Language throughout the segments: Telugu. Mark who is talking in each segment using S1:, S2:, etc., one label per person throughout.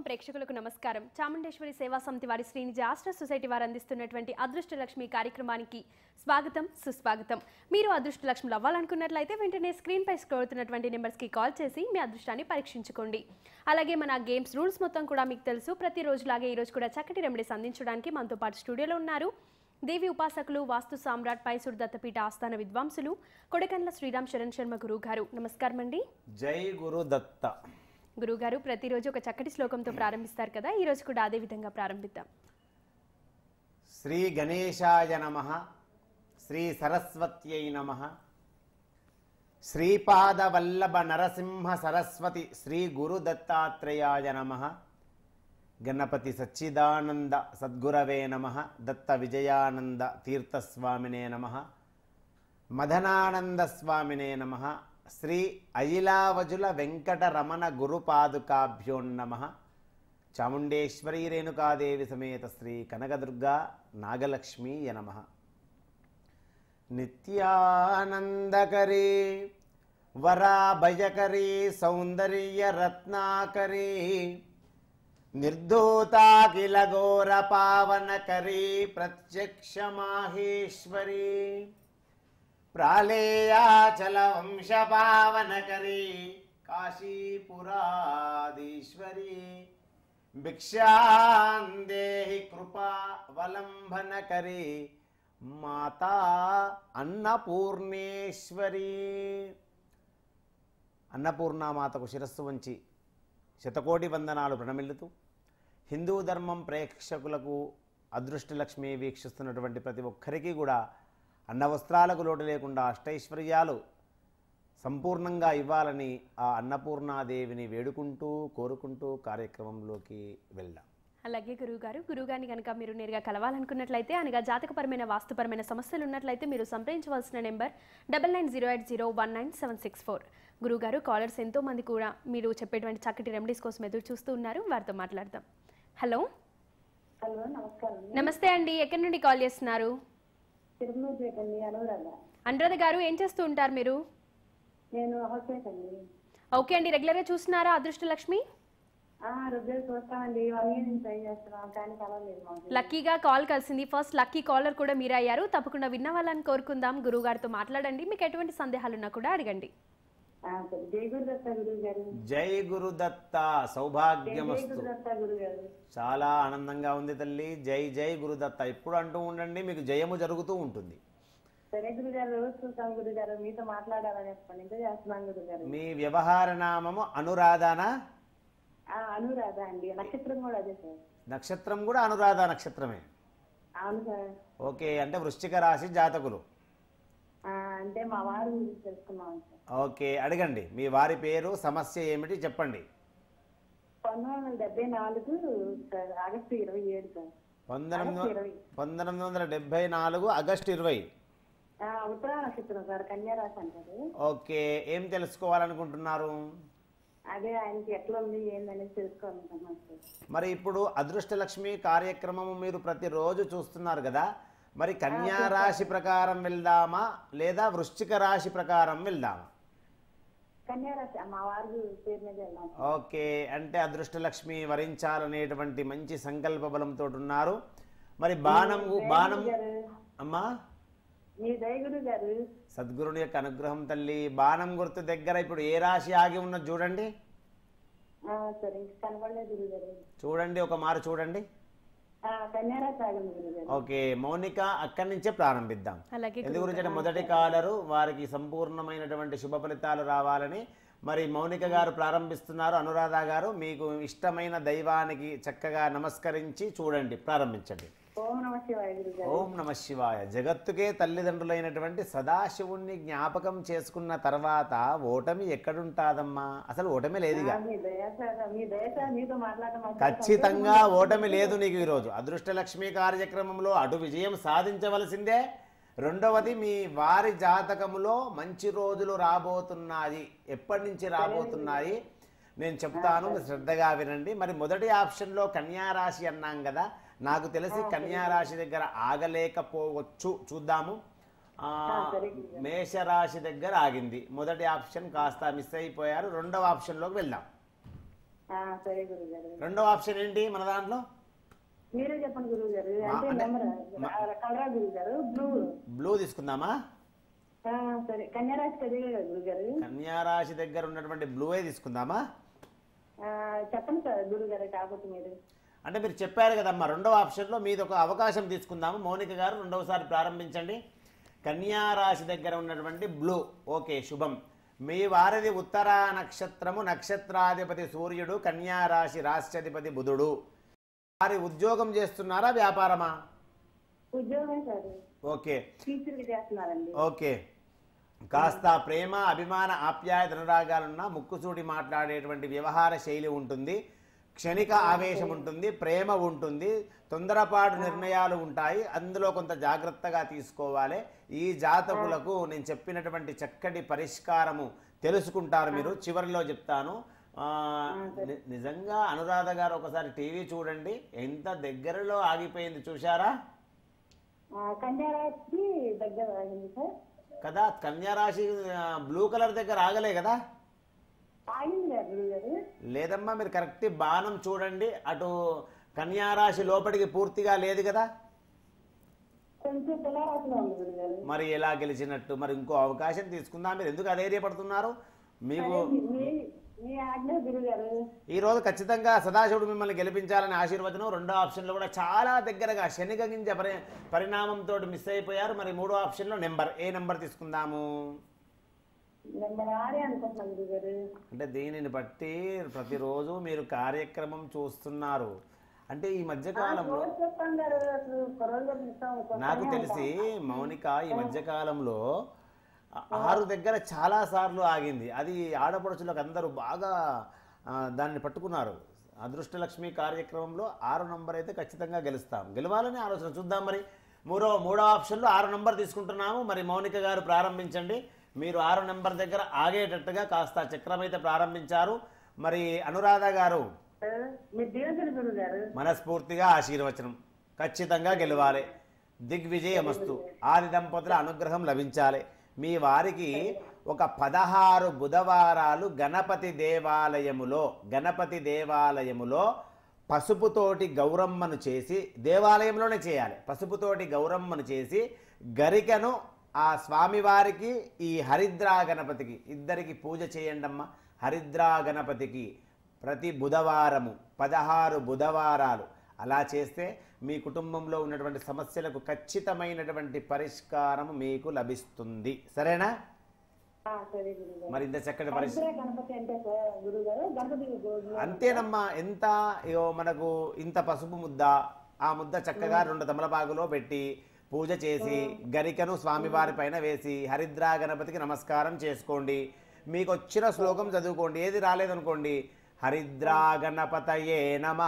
S1: ప్రేక్షకులకు నమస్కారం చాముండేశ్వరి సేవా సమితి వారి శ్రీనిజి ఆస్ట్ర సొసైటీ వారు అందిస్తున్నటువంటి అదృష్టలక్ష్మి కార్యక్రమానికి స్వాగతం సుస్వాగతం మీరు అదృష్టలక్ష్ములు అవ్వాలనుకున్నట్లయితే వెంటనే స్క్రీన్ పై స్క్రోల్ అవుతున్నటువంటి నెంబర్స్కి కాల్ చేసి మీ అదృష్టాన్ని పరీక్షించుకోండి అలాగే మన గేమ్స్ రూల్స్ మొత్తం కూడా మీకు తెలుసు ప్రతిరోజులాగే ఈరోజు కూడా చక్కటి రెమెడీస్ అందించడానికి మనతో పాటు స్టూడియోలో ఉన్నారు దేవి ఉపాసకులు వాస్తు సామ్రాట్ పైసూర్ దత్తపీఠ ఆస్థాన విద్వాంసులు కొడకండ్ల శ్రీరామ్ శరణ్ శర్మ గురువు గారు నమస్కారం అండి
S2: జై గురు దత్త
S1: గురుగారు ప్రతిరోజు ఒక చక్కటి శ్లోకంతో ప్రారంభిస్తారు కదా ఈ రోజు కూడా అదే విధంగా ప్రారంభిద్దాం
S2: శ్రీ గణేశాయ నమ శ్రీ సరస్వత్యై నమ శ్రీపాదవల్లభ నరసింహ సరస్వతి శ్రీ గురు దత్తాత్రేయాయ నమ గణపతి సచ్చిదానంద సద్గురవే నమ దత్త విజయానంద తీర్థస్వామినే నమ మదనానంద స్వామినే నమ శ్రీ అయిలావజుల వెంకటరమణ గురుపాదుకాభ్యో నమ చాముండేశ్వరీ రేణుకాదేవి సమేత శ్రీ కనకదుర్గా నాగలక్ష్మీ నమ నిత్యానందకరీ వరాభయకరీ సౌందర్యరత్నాకరీ నిర్ధూతాఖిల ఘోర పావనకరీ ప్రత్యక్ష మాహేశ్వరీ ప్రాళేయాచల వంశ పావనకరీ కాశీపురాధీశ్వరీ భిక్షాందేహి కృపా అవలంబనకరీ మాతా అన్నపూర్ణేశ్వరీ అన్నపూర్ణామాతకు శిరస్సు వంచి శతకోటి వందనాలు ప్రణమిల్లుతూ హిందూ ధర్మం ప్రేక్షకులకు అదృష్టలక్ష్మి వీక్షిస్తున్నటువంటి ప్రతి ఒక్కరికి కూడా అన్న వస్త్రాలకు లోటు లేకుండా అష్టైశ్వర్యాలు సంపూర్ణంగా ఇవ్వాలని ఆ అన్నపూర్ణాదేవిని వేడుకుంటూ కోరుకుంటూ కార్యక్రమంలోకి వెళ్దాం
S1: అలాగే గురువుగారు గురువుగారిని కనుక మీరు నేరుగా కలవాలనుకున్నట్లయితే అనగా జాతకపరమైన వాస్తుపరమైన సమస్యలు ఉన్నట్లయితే మీరు సంప్రదించవలసిన number double nine zero eight zero one nine seven six four గురువుగారు కాలర్స్ ఎంతో మంది కూడా మీరు చెప్పేటువంటి చక్కటి రెమెడీస్ కోసం ఎదురు చూస్తూ ఉన్నారు వారితో మాట్లాడదాం హలో
S3: హలో నమస్కారం
S1: నమస్తే అండి ఎక్కడి నుండి కాల్ చేస్తున్నారు
S3: తిరుమలపేట అండి అనురాధ
S1: అనురాధ గారు ఏం చేస్తూ ఉంటారు మీరు
S3: నేను హౌస్ వైఫ్ అండి
S1: ఓకే అండి రెగ్యులర్గా చూస్తున్నారా అదృష్టలక్ష్మి
S3: ఆ రిజల్ట్ చూస్తామండి వన్ ఇయర్ నుంచి ట్రై చేస్తున్నాం కానీ కలవలేదు మాకు
S1: లక్కీగా కాల్ కలిసింది ఫస్ట్ లక్కీ కాలర్ కూడా మీరే అయ్యారు తప్పకుండా విన్న వాళ్ళని కోరుకుందాం గురువు గారితో మాట్లాడండి మీకు ఎటువంటి సందేహాలు ఉన్నా కూడా అడగండి
S3: ఆ, సరే. జై గురుదత్త గురువు గారు
S2: జై గురుదత్త
S3: జై
S2: సౌభాగ్యమస్తు
S3: గురుదత్త గురువు గారు
S2: చాలా ఆనందంగా ఉంది తల్లి జై జై గురుదత్త ఎప్పుడు అంటూ ఉండండి మీకు జయము జరుగుతూ ఉంటుంది
S3: సరే గురువు గారు రోజు చూస్తాం గురువు గారు మీతో మాట్లాడాలని ఎప్పటి నుంచో చేస్తున్నాం గురువు గారు
S2: మీ వ్యవహార నామము అనురాధానా
S3: ఆ, అనురాధ అండి నక్షత్రం కూడా అదే సార్
S2: నక్షత్రం కూడా అనురాధ నక్షత్రమే
S3: అవును సార్
S2: ఓకే అంటే వృశ్చిక రాశి జాతకులు
S3: ఆ, అంటే మా వారు గురించి తెలుసుకున్నాం సార్
S2: ఓకే అడగండి మీ వారి పేరు సమస్య ఏమిటి చెప్పండి
S3: పంతొమ్మిది వందల డెబ్బై నాలుగు సార్ ఆగస్టు ఇరవై ఏడు సార్
S2: పంతొమ్మిది
S3: ఆగస్టు ఇరవై
S2: పంతొమ్మిది వందల డెబ్బై నాలుగు ఆగస్టు ఇరవై
S3: ఆ, ఉత్తరా నక్షత్రం సార్ కన్యా రాశి అంటారు
S2: ఓకే ఏం తెలుసుకోవాలనుకుంటున్నారు
S3: అదే ఆయనకి ఎట్లా ఉంది ఏందనేది తెలుసుకోవాలనుకుంటున్నాను సార్
S2: మరి ఇప్పుడు అదృష్టలక్ష్మి కార్యక్రమము మీరు ప్రతిరోజు చూస్తున్నారు కదా మరి కన్యా రాశి ప్రకారం వెళ్దామా లేదా వృశ్చిక రాశి ప్రకారం వెళ్దామా
S3: కన్యా రాశి మా వారు పేరు మీద వెళ్దాం
S2: ఓకే అంటే అదృష్టలక్ష్మి వరించాలనేటువంటి మంచి సంకల్ప బలంతో ఉన్నారు మరి బాణం బాణం
S3: గారు
S2: అమ్మా
S3: మీ దయగురు గారు
S2: సద్గురుని యొక్క అనుగ్రహం తల్లి బాణం గుర్తు దగ్గర ఇప్పుడు ఏ రాశి ఆగి ఉన్నది చూడండి
S3: ఆ, సరే ఇంక కనపడలేదు గురువు గారు
S2: చూడండి ఒక మారు చూడండి
S3: ఆ, కన్యా రాశి ఆగండి గురువు గారు
S2: ఓకే మౌనిక అక్కడి నుంచే ప్రారంభిద్దాం
S1: అలాగే
S2: ఎందు గురించి మొదటి కాలరు వారికి సంపూర్ణమైనటువంటి శుభ ఫలితాలు రావాలని మరి మౌనిక గారు ప్రారంభిస్తున్నారు అనురాధ గారు మీకు ఇష్టమైన దైవానికి చక్కగా నమస్కరించి చూడండి ప్రారంభించండి
S3: ఓం నమ శివాయ గురువు గారు
S2: ఓం నమ శివాయ జగత్తుకే తల్లిదండ్రులైనటువంటి సదాశివుణ్ణి జ్ఞాపకం చేసుకున్న తర్వాత ఓటమి ఎక్కడుంటాదమ్మా అసలు ఓటమి లేదుగా
S3: మీ దయ సార్ మీ దయ సార్ మీతో మాట్లాడడం మాకు
S2: ఖచ్చితంగా ఓటమి లేదు నీకు ఈరోజు అదృష్టలక్ష్మి కార్యక్రమంలో అటు విజయం సాధించవలసిందే రెండవది మీ వారి జాతకములో మంచి రోజులు రాబోతున్నాయి ఎప్పటి నుంచి రాబోతున్నాయి నేను చెప్తాను మీరు శ్రద్ధగా వినండి మరి మొదటి ఆప్షన్లో కన్యా రాశి అన్నాం కదా నాకు తెలిసి కన్యా రాశి దగ్గర ఆగలేకపోవచ్చు చూద్దాము ఆ, మేషరాశి దగ్గర ఆగింది మొదటి ఆప్షన్ కాస్త మిస్ అయిపోయారు రెండవ ఆప్షన్లోకి వెళ్దాం
S3: ఆ, సరే గురువు గారు
S2: రెండో ఆప్షన్ ఏంటి మన దాంట్లో
S3: మీరే చెప్పండి గురువు గారు అంటే
S2: అంటే-
S3: నెంబర్ కలరా గురువు గారు బ్లూ
S2: బ్లూ తీసుకుందామా
S3: ఆ, సరే కన్యారాశి చదివే కదా గురువు గారు
S2: కన్యా రాశి దగ్గర ఉన్నటువంటి బ్లూవే తీసుకుందామా
S3: ఆ, చెప్పండి సార్ గురువు గారు కాకపోతే మీరు
S2: అంటే మీరు చెప్పారు కదమ్మా రెండవ ఆప్షన్లో మీది ఒక అవకాశం తీసుకుందాము మౌనిక గారు రెండవసారి ప్రారంభించండి కన్యా రాశి దగ్గర ఉన్నటువంటి బ్లూ ఓకే శుభం మీ వారిది ఉత్తర నక్షత్రము నక్షత్రాధిపతి సూర్యుడు కన్యా రాశి రాష్ట్రాధిపతి బుధుడు వారి ఉద్యోగం చేస్తున్నారా వ్యాపారమా
S3: ఉద్యోగం సార్
S2: ఓకే
S3: టీచర్ చేస్తున్నారండి
S2: ఓకే కాస్త ప్రేమ అభిమాన ఆప్యాయత అనురాగాలున్న ముక్కుసూటి మాట్లాడేటువంటి వ్యవహార శైలి ఉంటుంది క్షణిక ఆవేశం ఉంటుంది ప్రేమ ఉంటుంది తొందరపాటు నిర్ణయాలు ఉంటాయి అందులో కొంత జాగ్రత్తగా తీసుకోవాలి ఈ జాతకులకు నేను చెప్పినటువంటి చక్కటి పరిష్కారము తెలుసుకుంటారు మీరు చివరిలో చెప్తాను ఆ, ని- నిజంగా అనురాధ గారు ఒకసారి టీవీ చూడండి ఎంత దగ్గరలో ఆగిపోయింది చూశారా
S3: ఆ, కన్యారాశి దగ్గర అయింది సార్
S2: కదా కన్యారాశి ఆ, బ్లూ కలర్ దగ్గర ఆగలే కదా
S3: ఆగింది కదా గురువు గారు
S2: లేదమ్మా మీరు కరెక్ట్ బాణం చూడండి అటు కన్యారాశి లోపలికి పూర్తిగా లేదు కదా
S3: కొంచెం తులారాశిలో ఉంది గురువు గారు
S2: మరి ఎలా గెలిచినట్టు మరి ఇంకో అవకాశం తీసుకుందా మీరు ఎందుకు అధైర్యపడుతున్నారు మీకు
S3: మీ మీ ఆజ్ఞ గురువు గారు
S2: ఈ రోజు ఖచ్చితంగా సదాశివుడు మిమ్మల్ని గెలిపించాలని ఆశీర్వచనం రెండో ఆప్షన్లో కూడా చాలా దగ్గరగా శనిగ గింజ పరి పరిణామంతో మిస్ అయిపోయారు మరి మూడో ఆప్షన్లో నెంబర్ ఏ నెంబర్ తీసుకుందాము
S3: నెంబర్ ఆరే అనుకుంటున్నాను గురువు గారు
S2: అంటే దీనిని బట్టి ప్రతిరోజు మీరు కార్యక్రమం చూస్తున్నారు అంటే ఈ మధ్యకాలంలో
S3: రోజు చెప్పండి గారు అసలు ఒక రోజు కూడా మిస్ అవ్వకూడదు.
S2: నాకు తెలిసి మౌనిక ఈ మధ్యకాలంలో ఆ- ఆరు దగ్గర చాలా సార్లు ఆగింది అది ఆడపడుచులకు అందరూ బాగా ఆ, దాన్ని పట్టుకున్నారు అదృష్టలక్ష్మి కార్యక్రమంలో ఆరు నంబర్ అయితే ఖచ్చితంగా గెలుస్తాం గెలవాలని ఆలోచన చూద్దాం మరి మూడో మూడో ఆప్షన్లో ఆరు నంబర్ తీసుకుంటున్నాము మరి మౌనిక గారు ప్రారంభించండి మీరు ఆరు నెంబర్ దగ్గర ఆగేటట్టుగా కాస్త చక్రం అయితే ప్రారంభించారు మరి అనురాధ గారు
S3: ఆ, మీరు దీవెనలు గురువు గారు
S2: మనస్ఫూర్తిగా ఆశీర్వచనం ఖచ్చితంగా గెలవాలి దిగ్విజయమస్తు ఆది దంపతుల అనుగ్రహం లభించాలి మీ వారికి ఒక పదహారు బుధవారాలు గణపతి దేవాలయములో గణపతి దేవాలయములో పసుపుతోటి గౌరమ్మను చేసి దేవాలయంలోనే చేయాలి పసుపుతోటి గౌరమ్మను చేసి గరికను ఆ స్వామివారికి ఈ హరిద్రా గణపతికి ఇద్దరికి పూజ చేయండి అమ్మ హరిద్రా గణపతికి ప్రతి బుధవారము పదహారు బుధవారాలు అలా చేస్తే మీ కుటుంబంలో ఉన్నటువంటి సమస్యలకు ఖచ్చితమైనటువంటి పరిష్కారం మీకు లభిస్తుంది సరేనా
S3: ఆ, సరే గురువు గారు
S2: మరి ఇంత చక్కటి పరిష్కారం
S3: హరిద్రా గణపతి అంటే సార్ గురువు గారు గణపతి గురువు
S2: అంతేనమ్మా ఎంత ఇగో మనకు ఇంత పసుపు ముద్ద ఆ ముద్ద చక్కగా రెండు తమలపాకులో పెట్టి పూజ చేసి గరికను స్వామివారి పైన వేసి హరిద్రా గణపతికి నమస్కారం చేసుకోండి మీకు వచ్చిన శ్లోకం చదువుకోండి ఏది రాలేదనుకోండి హరిద్రా గణపతయే నమ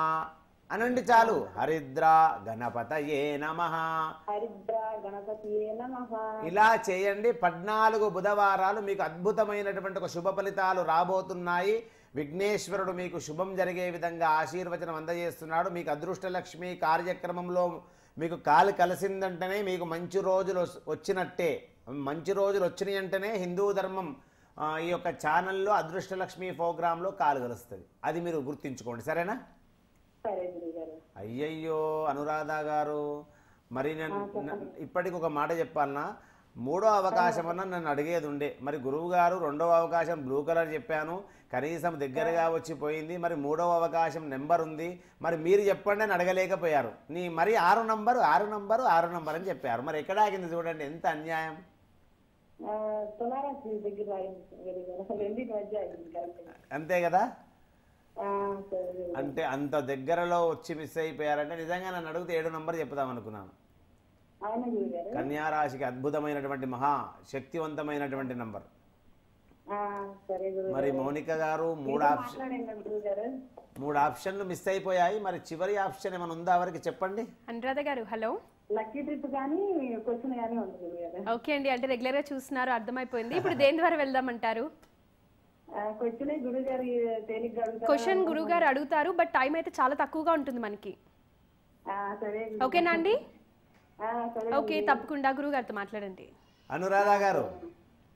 S2: అనండి చాలు హరిద్రా గణపతయే నమ
S3: హరిద్రా గణపతి నమః
S2: ఇలా చేయండి పద్నాలుగు బుధవారాలు మీకు అద్భుతమైనటువంటి ఒక శుభ ఫలితాలు రాబోతున్నాయి విఘ్నేశ్వరుడు మీకు శుభం జరిగే విధంగా ఆశీర్వచనం అందజేస్తున్నాడు మీకు అదృష్టలక్ష్మి కార్యక్రమంలో మీకు కాలు కలిసిందంటేనే మీకు మంచి రోజులు వస్- వచ్చినట్టే మంచి రోజులు వచ్చినాయి అంటేనే హిందూ ధర్మం ఆ, ఈ యొక్క ఛానల్లో అదృష్టలక్ష్మి ప్రోగ్రాంలో కాలు కలుస్తుంది అది మీరు గుర్తుంచుకోండి సరేనా
S3: సరే గురువు గారు
S2: అయ్యయ్యో అనురాధ గారు మరి నేను న- ఇప్పటికి ఒక మాట చెప్పాలనా మూడో అవకాశం అన్న నన్ను అడిగేది ఉండే మరి గురువు గారు రెండవ అవకాశం బ్లూ కలర్ చెప్పాను కనీసం దగ్గరగా వచ్చిపోయింది మరి మూడవ అవకాశం నెంబర్ ఉంది మరి మీరు చెప్పండి అని అడగలేకపోయారు నీ మరి ఆరు నంబరు ఆరు నంబరు ఆరు నంబర్ అని చెప్పారు మరి ఎక్కడ ఆగింది చూడండి ఎంత అన్యాయం
S3: ఆ, తులారాశి దగ్గర రాయింది గురువు గారు రెండింటి మధ్య అయింది కరెక్ట్
S2: అంతే కదా
S3: ఆ, సరే గురువు గారు.
S2: అంటే అంత దగ్గరలో వచ్చి మిస్ అయిపోయారంటే నిజంగా నన్ను అడిగితే ఏడు నంబర్ చెప్దాం అనుకున్నాను
S3: అవునా గురువు గారు
S2: కన్యారాశికి అద్భుతమైనటువంటి మహా శక్తివంతమైనటువంటి నంబర్
S3: ఆ, సరే గురువు
S2: మరి
S3: గారు.
S2: మౌనిక గారు మూడు
S3: మీతో
S2: ఆప్షన్
S3: మాట్లాడండి గురువు గారు
S2: మూడు ఆప్షన్లు మిస్ అయిపోయాయి మరి చివరి ఆప్షన్ ఏమైనా ఉందా వరకు చెప్పండి
S1: Anuradha garu hello
S3: lucky trip కానీ క్వశ్చన్ కానీ ఉంది గురువు గారు
S1: ఓకే అండి అంటే రెగ్యులర్గా చూస్తున్నారు అర్థమైపోయింది ఇప్పుడు దేని ద్వారా వెళ్దామంటారు
S3: క్వశ్చన్ గురువు గారు తేలిగ్గా అడుగుతారా?
S1: క్వశ్చన్ గురువు గారు అడుగుతారు బట్ టైం అయితే చాలా తక్కువగా ఉంటుంది మనకి
S3: ఆ, సరే గురువు
S1: ఓకేనా అండి
S3: ఆ, సరే
S1: ఓకే తప్పకుండా గురువు గారితో మాట్లాడండి
S2: అనురాధ గారు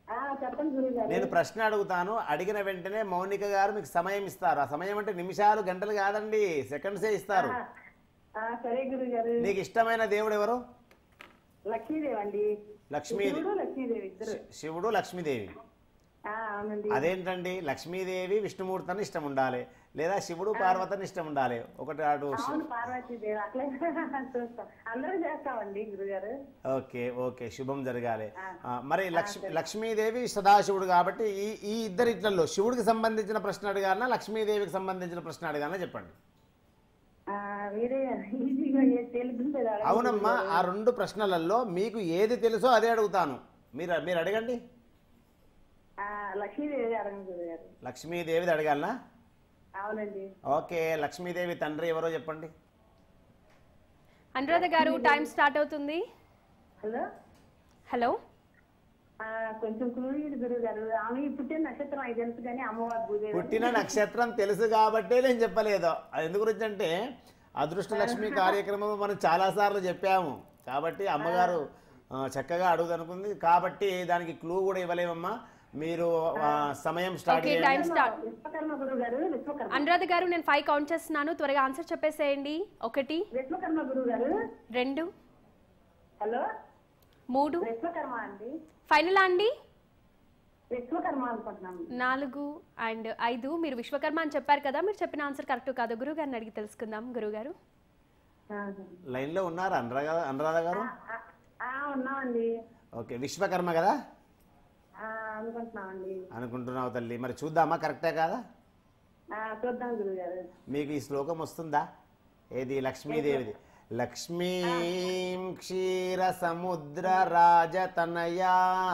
S3: ఆ, చెప్పండి గురువు గారు
S2: నేను ప్రశ్న అడుగుతాను అడిగిన వెంటనే మౌనిక గారు మీకు సమయం ఇస్తారు ఆ సమయం అంటే నిమిషాలు గంటలు కాదండి సెకండ్సే ఇస్తారు
S3: ఆ, సరే గురువు గారు
S2: నీకు ఇష్టమైన దేవుడు ఎవరు
S3: లక్ష్మీదేవి అండి
S2: లక్ష్మీదేవి
S3: శివుడు లక్ష్మీదేవి ఇద్దరు
S2: శివుడు లక్ష్మీదేవి
S3: ఆ, అవునండి
S2: అదేంటండి లక్ష్మీదేవి విష్ణుమూర్తి అని ఇష్టం ఉండాలి లేదా శివుడు పార్వతి అని ఇష్టం ఉండాలి ఒకటి అటు శి-
S3: అవును పార్వతీదేవి అట్లే చూస్తాం అందరూ చేస్తామండి గురుగారు
S2: ఓకే ఓకే శుభం జరగాలి ఆ, మరి లక్ష్మి లక్ష్మీదేవి సదాశివుడు కాబట్టి ఈ ఈ ఇద్దరి ఇట్లలో శివుడికి సంబంధించిన ప్రశ్న అడగాలన్నా లక్ష్మీదేవికి సంబంధించిన ప్రశ్న అడగాలన్నా చెప్పండి
S3: ఆ, మీరే ఈజీగా ఏది తెలుగుంటే అది అడగండి
S2: అవునమ్మా
S3: గురువుగారు.
S2: ఆ రెండు ప్రశ్నలలో మీకు ఏది తెలుసో అదే అడుగుతాను మీరు మీరు అడగండి
S3: ఆ, లక్ష్మీదేవి అడగండి గురుగారు
S2: లక్ష్మీదేవిది అడగాలనా
S3: అవునండి
S2: ఓకే లక్ష్మీదేవి తండ్రి ఎవరో చెప్పండి
S1: అనురాధ గారు టైం స్టార్ట్ అవుతుంది
S3: హలో
S1: హలో
S3: ఆ, కొంచెం క్లూయిడ్ గురువు గారు ఆమె పుట్టిన నక్షత్రం అది తెలుసు కానీ అమ్మవారి భూదేవి
S2: పుట్టిన నక్షత్రం తెలుసు కాబట్టే నేను చెప్పలేదు అది ఎందు గురించి అంటే అదృష్ట లక్ష్మి కార్యక్రమం మనం చాలాసార్లు చెప్పాము కాబట్టి అమ్మగారు ఆ, చక్కగా అడుగుదనుకుంది కాబట్టి దానికి క్లూ కూడా ఇవ్వలేమమ్మా మీరు ఆ, సమయం స్టార్ట్
S1: ఓకే
S2: చేయండి
S1: టైం స్టార్ట్
S3: విశ్వకర్మ గురువు గారు విశ్వకర్మ
S1: అనురాధ గారు నేను ఫైవ్ కౌంట్ చేస్తున్నాను త్వరగా ఆన్సర్ చెప్పేసేయండి ఒకటి
S3: విశ్వకర్మ గురువు గారు
S1: రెండు
S3: హలో
S1: మూడు
S3: విశ్వకర్మ అండి
S1: ఫైనల్ అండి
S3: విశ్వకర్మ అనుకుంటున్నాం
S1: నాలుగు అండ్ ఐదు మీరు విశ్వకర్మ అని చెప్పారు కదా మీరు చెప్పిన ఆన్సర్ కరెక్ట్ కాదు గురువు గారిని అడిగి తెలుసుకుందాం గురువు గారు
S3: ఆ,
S2: లైన్లో ఉన్నారా అనురాధ అనురాధ గారు
S3: ఆ, ఆ, ఉన్నామండి
S2: ఓకే విశ్వకర్మ కదా
S3: ఆ, అనుకుంటున్నామండి
S2: అనుకుంటున్నావు తల్లి మరి చూద్దామా కరెక్టే కాదా
S3: ఆ, చూద్దాం గురువు గారు
S2: మీకు ఈ శ్లోకం వస్తుందా ఏది లక్ష్మీదేవిది లక్ష్మీం క్షీర సముద్ర రాజతనయా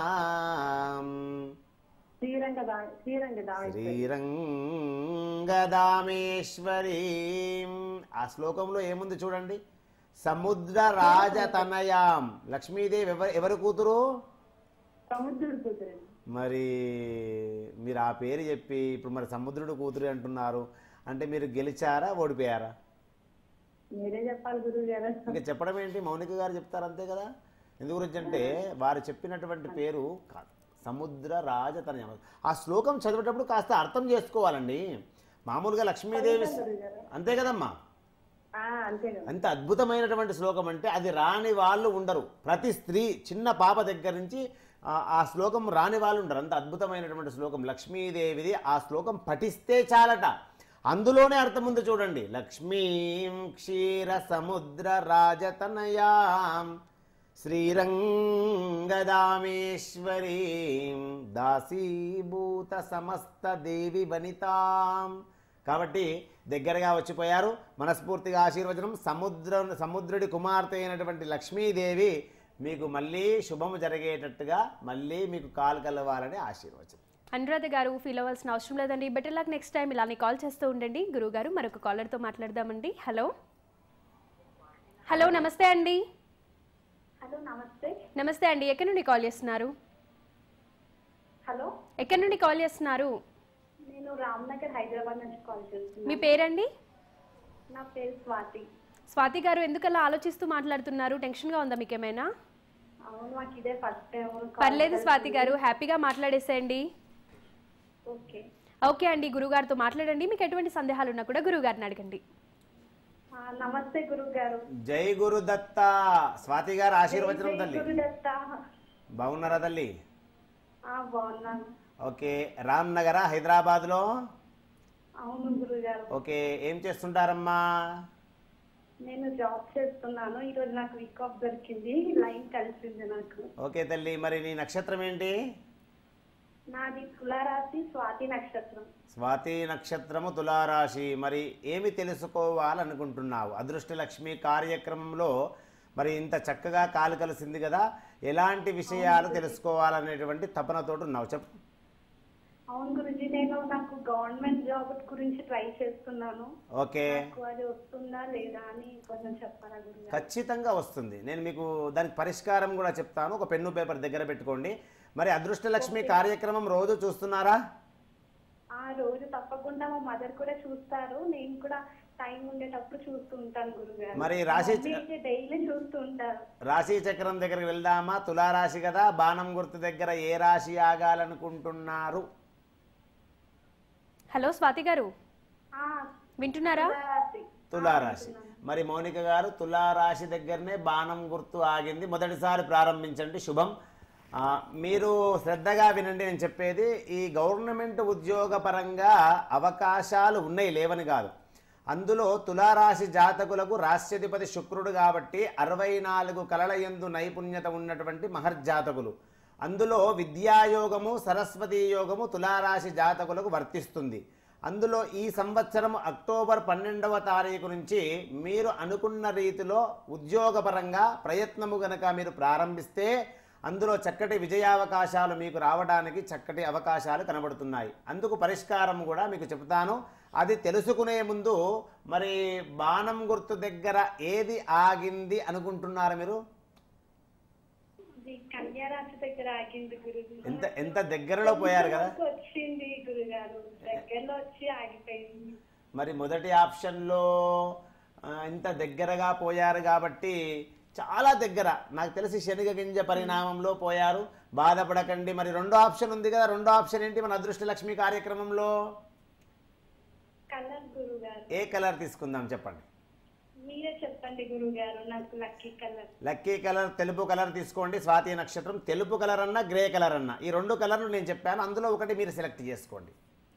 S3: శ్రీరంగ దా- శ్రీరంగ దామేశ్వరి
S2: శ్రీరంగదామేశ్వరీ ఆ శ్లోకంలో ఏముంది చూడండి సముద్ర రాజతనయాం లక్ష్మీదేవి ఎవరు ఎవరి కూతురు
S3: సముద్రుడు కూతురు
S2: మరి మీరు ఆ పేరు చెప్పి ఇప్పుడు మరి సముద్రుడు కూతురు అంటున్నారు అంటే మీరు గెలిచారా ఓడిపోయారా
S3: మీరే చెప్పాలి గురువు గారు
S2: ఇంకా చెప్పడం ఏంటి మౌనిక గారు చెప్తారు అంతే కదా ఎందు గురించి అంటే వారు చెప్పినటువంటి పేరు కాదు సముద్ర రాజతనయం ఆ శ్లోకం చదివేటప్పుడు కాస్త అర్థం చేసుకోవాలండి మామూలుగా లక్ష్మీదేవి అంతే కదమ్మా
S3: ఆ, అంతే కదా
S2: అంత అద్భుతమైనటువంటి శ్లోకం అంటే అది రాని వాళ్ళు ఉండరు ప్రతి స్త్రీ చిన్న పాప దగ్గర నుంచి ఆ- ఆ శ్లోకం రాని వాళ్ళు ఉండరు అంత అద్భుతమైనటువంటి శ్లోకం లక్ష్మీదేవిది ఆ శ్లోకం పఠిస్తే చాలట అందులోనే అర్థం ఉంది చూడండి లక్ష్మీం క్షీర సముద్ర రాజతనయాం శ్రీరంగదామేశ్వరీం దాసీభూత సమస్త దేవి వనితాం కాబట్టి దగ్గరగా వచ్చిపోయారు మనస్ఫూర్తిగా ఆశీర్వచనం సముద్ర సముద్రుడి కుమార్తె అయినటువంటి లక్ష్మీదేవి మీకు మళ్ళీ శుభము జరిగేటట్టుగా మళ్ళీ మీకు కాలు కలవాలని ఆశీర్వచనం
S1: అనురాధ గారు ఫీల్ అవ్వాల్సిన అవసరం లేదండి బెటర్ లక్ నెక్స్ట్ టైం ఇలానే కాల్ చేస్తూ ఉండండి గురువు గారు మరొక కాలర్తో మాట్లాడదామండి హలో హలో నమస్తే అండి
S3: హలో నమస్తే
S1: నమస్తే అండి ఎక్కడి నుండి కాల్ చేస్తున్నారు
S3: హలో
S1: ఎక్కడి నుండి కాల్ చేస్తున్నారు
S3: నేను రామ్నగర్ హైదరాబాద్ నుంచి కాల్ చేస్తున్నాను
S1: మీ పేరండి
S3: నా పేరు స్వాతి
S1: స్వాతి గారు ఎందుకలా ఆలోచిస్తూ మాట్లాడుతున్నారు టెన్షన్గా ఉందా మీకు ఏమైనా
S3: అవును మాకు ఇదే ఫస్ట్ టైం
S1: పర్లేదు స్వాతి గారు హ్యాపీగా మాట్లాడేసేయండి
S3: ఓకే
S1: ఓకే అండి గురుగారితో మాట్లాడండి మీకు ఎటువంటి సందేహాలు ఉన్నా కూడా గురుగారిని అడగండి
S3: ఆ, నమస్తే గురువు గారు
S2: జై గురు దత్త స్వాతి గారు ఆశీర్వచనం తల్లి
S3: గురుదత్త
S2: బాగున్నారా తల్లి
S3: ఆ, బాగున్నాను
S2: ఓకే రామ్ నగరా హైదరాబాద్లో
S3: అవును గురువు గారు
S2: ఓకే ఏం చేస్తుంటారమ్మా
S3: నేను జాబ్ చేస్తున్నాను ఈరోజు నాకు వీక్ ఆఫ్ దొరికింది లైన్ కలిసింది నాకు
S2: ఓకే తల్లి మరి నీ నక్షత్రం ఏంటి
S3: నాది తులారాశి స్వాతి నక్షత్రం
S2: స్వాతి నక్షత్రము తులారాశి మరి ఏమి తెలుసుకోవాలనుకుంటున్నావు అదృష్ట లక్ష్మి కార్యక్రమంలో మరి ఇంత చక్కగా కాలు కలిసింది కదా ఎలాంటి విషయాలు తెలుసుకోవాలనేటువంటి తపనతోటి ఉన్నావు చెప్పు
S3: అవును గురుజీ నేను నాకు గవర్నమెంట్ జాబ్ గురించి ట్రై చేస్తున్నాను
S2: ఓకే
S3: నాకు అది వస్తుందా లేదా అని కొంచెం చెప్పారా గురుగారు
S2: ఖచ్చితంగా వస్తుంది నేను మీకు దానికి పరిష్కారం కూడా చెప్తాను ఒక పెన్ను పేపర్ దగ్గర పెట్టుకోండి మరి అదృష్ట లక్ష్మి కార్యక్రమం రోజు చూస్తున్నారా
S3: ఆ రోజు తప్పకుండా మా మదర్ కూడా చూస్తారు నేను కూడా టైం ఉండేటప్పుడు చూస్తూ ఉంటాను గురుగారు
S2: మరి రాశి-
S3: డైలీ చూస్తూ ఉంటారు
S2: రాశి చక్రం దగ్గరికి వెళ్దామా తులారాశి కదా బాణం గుర్తు దగ్గర ఏ రాశి ఆగాలనుకుంటున్నారు
S1: హలో స్వాతి గారు
S3: ఆ,
S1: వింటున్నారా
S3: తులారాశి.
S2: తులారాశి మరి మౌనిక గారు తులారాశి దగ్గరనే బాణం గుర్తు ఆగింది మొదటిసారి ప్రారంభించండి శుభం ఆ, మీరు శ్రద్ధగా వినండి నేను చెప్పేది ఈ గవర్నమెంట్ ఉద్యోగ పరంగా అవకాశాలు ఉన్నాయి లేవని కాదు అందులో తులారాశి జాతకులకు రాష్ట్రాధిపతి శుక్రుడు కాబట్టి అరవై నాలుగు కలల యందు నైపుణ్యత ఉన్నటువంటి మహర్జాతకులు అందులో విద్యాయోగము సరస్వతీ యోగము తులారాశి జాతకులకు వర్తిస్తుంది అందులో ఈ సంవత్సరం అక్టోబర్ పన్నెండవ తారీఖు నుంచి మీరు అనుకున్న రీతిలో ఉద్యోగపరంగా ప్రయత్నము గనక మీరు ప్రారంభిస్తే అందులో చక్కటి విజయావకాశాలు మీకు రావడానికి చక్కటి అవకాశాలు కనబడుతున్నాయి అందుకు పరిష్కారం కూడా మీకు చెప్తాను అది తెలుసుకునే ముందు మరి బాణం గుర్తు దగ్గర ఏది ఆగింది అనుకుంటున్నారు మీరు
S3: ఇది కన్యారాశి దగ్గర ఆగింది గురుజీ
S2: ఎంత ఎంత దగ్గరలో పోయారు కదా
S3: వచ్చింది గురుగారు దగ్గరలో వచ్చి ఆగిపోయింది
S2: మరి మొదటి ఆప్షన్లో ఆ, ఇంత దగ్గరగా పోయారు కాబట్టి చాలా దగ్గర నాకు తెలిసి శనగ గింజ పరిణామంలో పోయారు బాధపడకండి మరి రెండో ఆప్షన్ ఉంది కదా రెండో ఆప్షన్ ఏంటి మన అదృష్ట లక్ష్మి కార్యక్రమంలో
S3: కలర్ గురుగారు
S2: ఏ కలర్ తీసుకుందాం చెప్పండి
S3: మీరే చెప్పండి గురుగారు నాకు లక్కీ కలర్
S2: లక్కీ కలర్ తెలుపు కలర్ తీసుకోండి స్వాతి నక్షత్రం తెలుపు కలర్ అన్నా గ్రే కలర్ అన్నా ఈ రెండు కలర్లు నేను చెప్పాను అందులో ఒకటి మీరు సెలెక్ట్ చేసుకోండి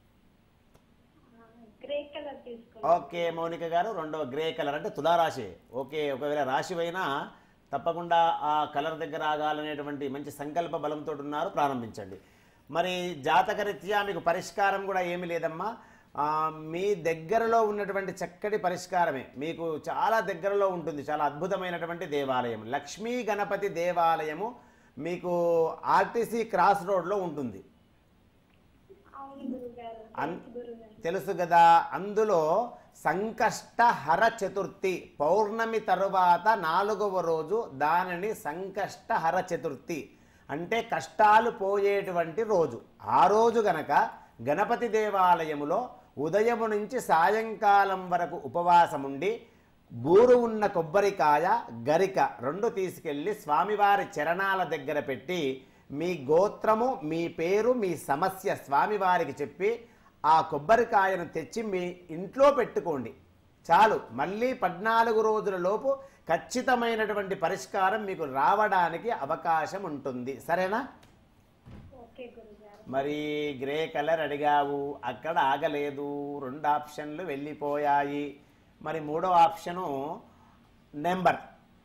S3: గ్రే కలర్ తీసుకోండి
S2: ఓకే మౌనిక గారు రెండవ గ్రే కలర్ అంటే తులారాశి ఓకే ఒకవేళ రాశి అయినా తప్పకుండా ఆ కలర్ దగ్గర ఆగాలనేటువంటి మంచి సంకల్ప బలంతో ఉన్నారు ప్రారంభించండి మరి జాతకరీత్యా మీకు పరిష్కారం కూడా ఏమీ లేదమ్మా ఆ, మీ దగ్గరలో ఉన్నటువంటి చక్కటి పరిష్కారమే మీకు చాలా దగ్గరలో ఉంటుంది చాలా అద్భుతమైనటువంటి దేవాలయం లక్ష్మీ గణపతి దేవాలయము మీకు ఆర్టీసీ క్రాస్ రోడ్లో ఉంటుంది
S3: అవును గురుగారు
S2: అన్-
S3: తెలుసు గురుగారు
S2: తెలుసు కదా అందులో సంకష్టహర చతుర్థి పౌర్ణమి తరువాత నాలుగవ రోజు దానిని సంకష్టహర చతుర్థి అంటే కష్టాలు పోయేటువంటి రోజు ఆ రోజు గనక గణపతి దేవాలయములో ఉదయము నుంచి సాయంకాలం వరకు ఉపవాసముండి బూరు ఉన్న కొబ్బరికాయ గరిక రెండు తీసుకెళ్ళి స్వామివారి చరణాల దగ్గర పెట్టి మీ గోత్రము మీ పేరు మీ సమస్య స్వామివారికి చెప్పి ఆ కొబ్బరికాయను తెచ్చి మీ ఇంట్లో పెట్టుకోండి చాలు మళ్ళీ పద్నాలుగు రోజుల లోపు ఖచ్చితమైనటువంటి పరిష్కారం మీకు రావడానికి అవకాశం ఉంటుంది సరేనా
S3: ఓకే గురుగారు
S2: మరి గ్రే కలర్ అడిగావు అక్కడ ఆగలేదు రెండు ఆప్షన్లు వెళ్ళిపోయాయి మరి మూడో ఆప్షను నెంబర్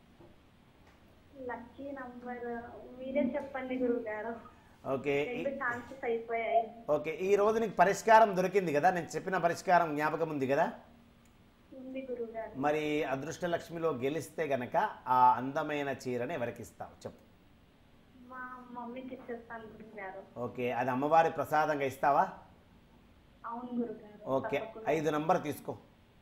S3: లక్కీ నంబర్ మీరే చెప్పండి గురుగారు
S2: ఓకే ఈ-
S3: రెండు ఛాన్సెస్ అయిపోయాయి
S2: ఓకే ఈ రోజు నీకు పరిష్కారం దొరికింది కదా నేను చెప్పిన పరిష్కారం జ్ఞాపకం ఉంది కదా
S3: ఉంది గురుగారు
S2: మరి అదృష్ట లక్ష్మిలో గెలిస్తే గనక ఆ అందమైన చీరని ఎవరికి ఇస్తావు చెప్పు
S3: మా మమ్మీకి ఇచ్చేస్తాను గురుగారు
S2: ఓకే అది అమ్మవారి ప్రసాదంగా ఇస్తావా
S3: అవును గురుగారు
S2: ఓకే
S3: తప్పకుండా.
S2: ఐదు నంబర్ తీసుకో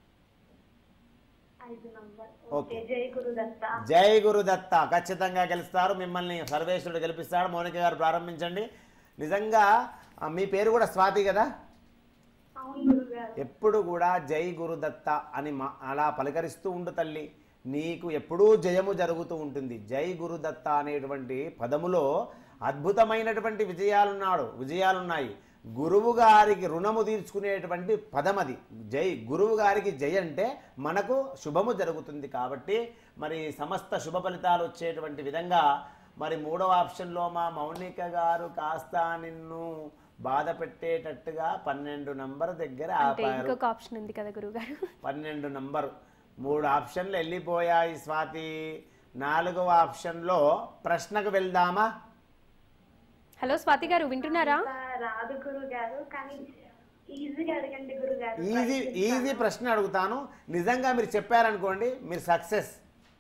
S3: ఐదు నంబర్
S2: ఓకే.
S3: ఓకే జై గురుదత్త
S2: జై గురుదత్త ఖచ్చితంగా గెలుస్తారు మిమ్మల్ని సర్వేశ్వరుడు గెలిపిస్తాడు మౌనిక గారు ప్రారంభించండి నిజంగా ఆ, మీ పేరు కూడా స్వాతి కదా
S3: అవును గురుగారు
S2: ఎప్పుడు కూడా జై గురుదత్త అని మా అలా పలకరిస్తూ ఉండు తల్లి నీకు ఎప్పుడూ జయము జరుగుతూ ఉంటుంది జై గురుదత్త అనేటువంటి పదములో అద్భుతమైనటువంటి విజయాలున్నాడు విజయాలున్నాయి గురువు గారికి రుణము తీర్చుకునేటువంటి పదం అది జై గురువు గారికి జై అంటే మనకు శుభము జరుగుతుంది కాబట్టి మరి సమస్త శుభ ఫలితాలు వచ్చేటువంటి విధంగా మరి మూడవ ఆప్షన్లో మా మౌనిక గారు కాస్త నిన్ను బాధ పెట్టేటట్టుగా పన్నెండు నంబర్ దగ్గర
S1: అంటే
S2: ఆపారు
S1: ఇంకొక ఆప్షన్ ఉంది కదా గురుగారు
S2: పన్నెండు నంబర్ మూడు ఆప్షన్లు వెళ్ళిపోయాయి స్వాతి నాలుగవ ఆప్షన్లో ప్రశ్నకు వెళ్దామా
S1: హలో స్వాతి గారు వింటున్నారా
S3: అంత రాదు గురుగారు కానీ ఈజీగా అడగండి గురుగారు
S2: ఈజీ ఈజీ ప్రశ్న అడుగుతాను నిజంగా మీరు చెప్పారనుకోండి మీరు సక్సెస్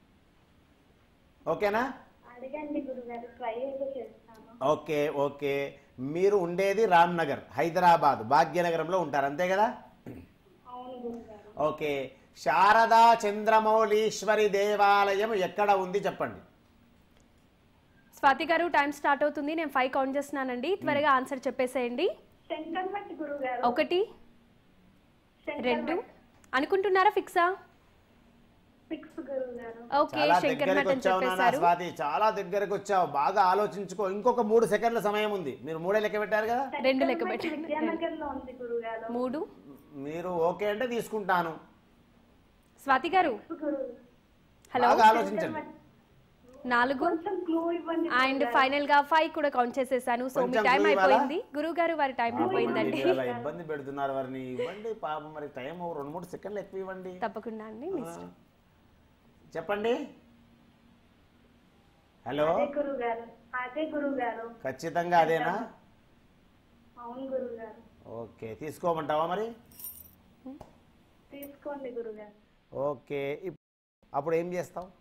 S2: ఓకేనా
S3: అడగండి గురుగారు ట్రై అయితే చేస్తాను
S2: ఓకే ఓకే మీరు ఉండేది రామ్నగర్ హైదరాబాద్ భాగ్యనగరంలో ఉంటారు అంతే కదా
S3: అవును గురుగారు
S2: ఓకే శారదా చంద్రమౌళీశ్వరి దేవాలయం ఎక్కడ ఉంది చెప్పండి
S1: స్వాతి గారు టైం స్టార్ట్ అవుతుంది నేను ఫైవ్ కౌంట్ చేస్తున్నానండి త్వరగా ఆన్సర్ చెప్పేసేయండి
S3: శంకర్మఠ్ గురుగారు
S1: ఒకటి రెండు
S3: శంకర్మఠ్
S1: అనుకుంటున్నారా ఫిక్సా
S3: ఫిక్స్ గురువు గారు
S1: ఓకే
S2: చాలా
S1: శంకర్
S2: దగ్గరికి
S1: మఠ్ అని
S2: వచ్చావు నాన్న
S1: చెప్పేశారు
S2: స్వాతి చాలా దగ్గరకు వచ్చావు బాగా ఆలోచించుకో ఇంకొక మూడు సెకండ్ల సమయం ఉంది మీరు మూడే లెక్క పెట్టారు కదా
S1: రెండు లెక్క
S3: శంకర్ మఠ్
S1: పెట్టండి.
S3: విద్యానగర్ లో ఉంది గురువు గారు
S1: మూడు
S2: మీరు ఓకే అంటే తీసుకుంటాను
S1: స్వాతి గారు
S3: గురువు
S1: హలో
S2: బాగా ఆలోచించండి
S1: నాలుగు
S3: కొంచెం క్లూ ఇవ్వండి
S1: అండ్ ఫైనల్ గా ఫైవ్ కూడా కౌంట్ చేసేసాను సో మీ
S2: కొంచెం
S1: టైం
S2: clue ఇవ్వాలా?
S1: అయిపోయింది గురువు గారు వారి టైం అయిపోయిందండి
S2: మీరు అలా ఇబ్బంది పెడుతున్నారు వారిని ఇవ్వండి పాపం మరి టైం ఓ రెండు మూడు సెకండ్లు ఎక్కువ ఇవ్వండి
S1: తప్పకుండా అండి మీ
S2: ఆ.
S1: ఇష్టం.
S2: చెప్పండి హలో
S3: అదే గురువు గారు అదే గురువు గారు
S2: ఖచ్చితంగా అదేనా
S3: అవును గురువు గారు
S2: ఓకే తీసుకోమంటావా మరి
S3: తీసుకోండి గురువు గారు
S2: ఓకే ఇప్- అప్పుడు ఏం చేస్తావు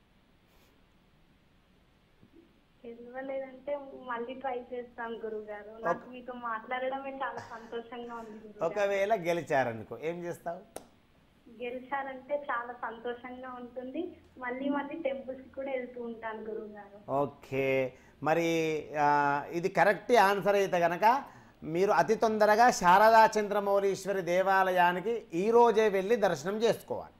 S3: తెలియలేదంటే మళ్ళీ ట్రై చేస్తాను గురువు గారు నాకు మీతో మాట్లాడడమే చాలా సంతోషంగా ఉంది గురువు గారు.
S2: ఒకవేళ గెలిచారనుకో ఏం చేస్తావు
S3: గెలిచారంటే చాలా సంతోషంగా ఉంటుంది మళ్ళీ మళ్ళీ టెంపుల్స్ కూడా వెళ్తూ ఉంటాను గురువు గారు
S2: ఓకే మరి ఆ, ఇది కరెక్ట్ ఆన్సర్ అయితే కనుక మీరు అతి తొందరగా శారదా చంద్రమౌళీశ్వరి దేవాలయానికి ఈ రోజే వెళ్ళి దర్శనం చేసుకోవాలి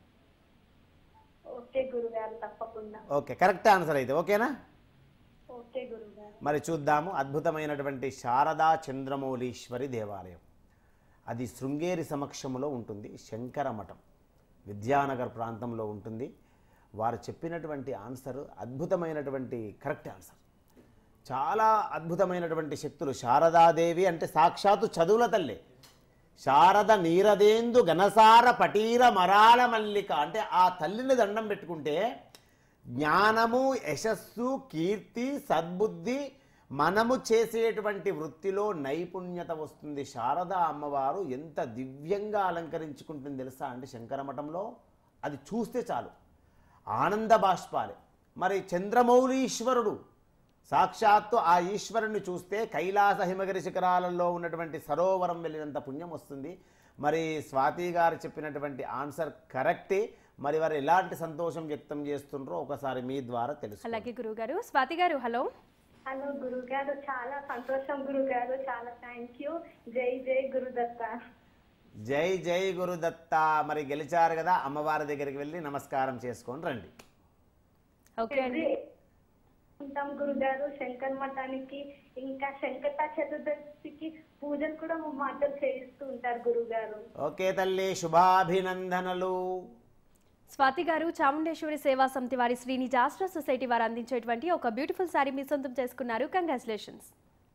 S3: ఓకే గురువు గారు తప్పకుండా
S2: ఓకే కరెక్ట్ ఆన్సర్ అయితే ఓకేనా
S3: ఓకే గురువు గారు
S2: మరి చూద్దాము అద్భుతమైనటువంటి శారదా చంద్రమౌళీశ్వరి దేవాలయం అది శృంగేరి సమక్షంలో ఉంటుంది శంకర మఠం విద్యానగర్ ప్రాంతంలో ఉంటుంది వారు చెప్పినటువంటి ఆన్సర్ అద్భుతమైనటువంటి కరెక్ట్ ఆన్సర్ చాలా అద్భుతమైనటువంటి శక్తులు శారదాదేవి అంటే సాక్షాత్తు చదువుల తల్లి శారద నీరదేందు ఘనసార పటీర మరాల మల్లిక అంటే ఆ తల్లిని దండం పెట్టుకుంటే జ్ఞానము యశస్సు కీర్తి సద్బుద్ధి మనము చేసేటువంటి వృత్తిలో నైపుణ్యత వస్తుంది శారద అమ్మవారు ఎంత దివ్యంగా అలంకరించుకుంటుంది తెలుసా అంటే శంకరమఠంలో అది చూస్తే చాలు ఆనంద బాష్పాలే మరి చంద్రమౌళీశ్వరుడు సాక్షాత్తు ఆ ఈశ్వరుని చూస్తే కైలాస హిమగిరి శిఖరాలలో ఉన్నటువంటి సరోవరం వెళ్ళినంత పుణ్యం వస్తుంది మరి స్వాతి గారు చెప్పినటువంటి ఆన్సర్ కరెక్టే మరి వారు ఎలాంటి సంతోషం వ్యక్తం చేస్తుండ్రో ఒకసారి మీ ద్వారా తెలుసు
S1: అలాగే గురువు గారు స్వాతి గారు హలో
S3: హలో గురువు గారు చాలా సంతోషం గురువు గారు చాలా థ్యాంక్ యూ జై జై గురుదత్త
S2: జై జై గురుదత్త మరి గెలిచారు కదా అమ్మవారి దగ్గరికి వెళ్ళి నమస్కారం చేసుకొని రండి
S1: ఓకే అండి
S3: ఉంటాం గురుగారు శంకర్ మఠానికి ఇంకా శంకట చతుర్దశికి పూజలు కూడా మా మాటలు చేయిస్తూ ఉంటారు గురుగారు
S2: ఓకే తల్లి శుభాభినందనలు
S1: స్వాతి గారు చాముండేశ్వరి సేవా సమితి వారి శ్రీని జాస్ట్రా సొసైటీ వారు అందించేటువంటి ఒక బ్యూటిఫుల్ సారీ మీ సొంతం చేసుకున్నారు కంగ్రాచులేషన్స్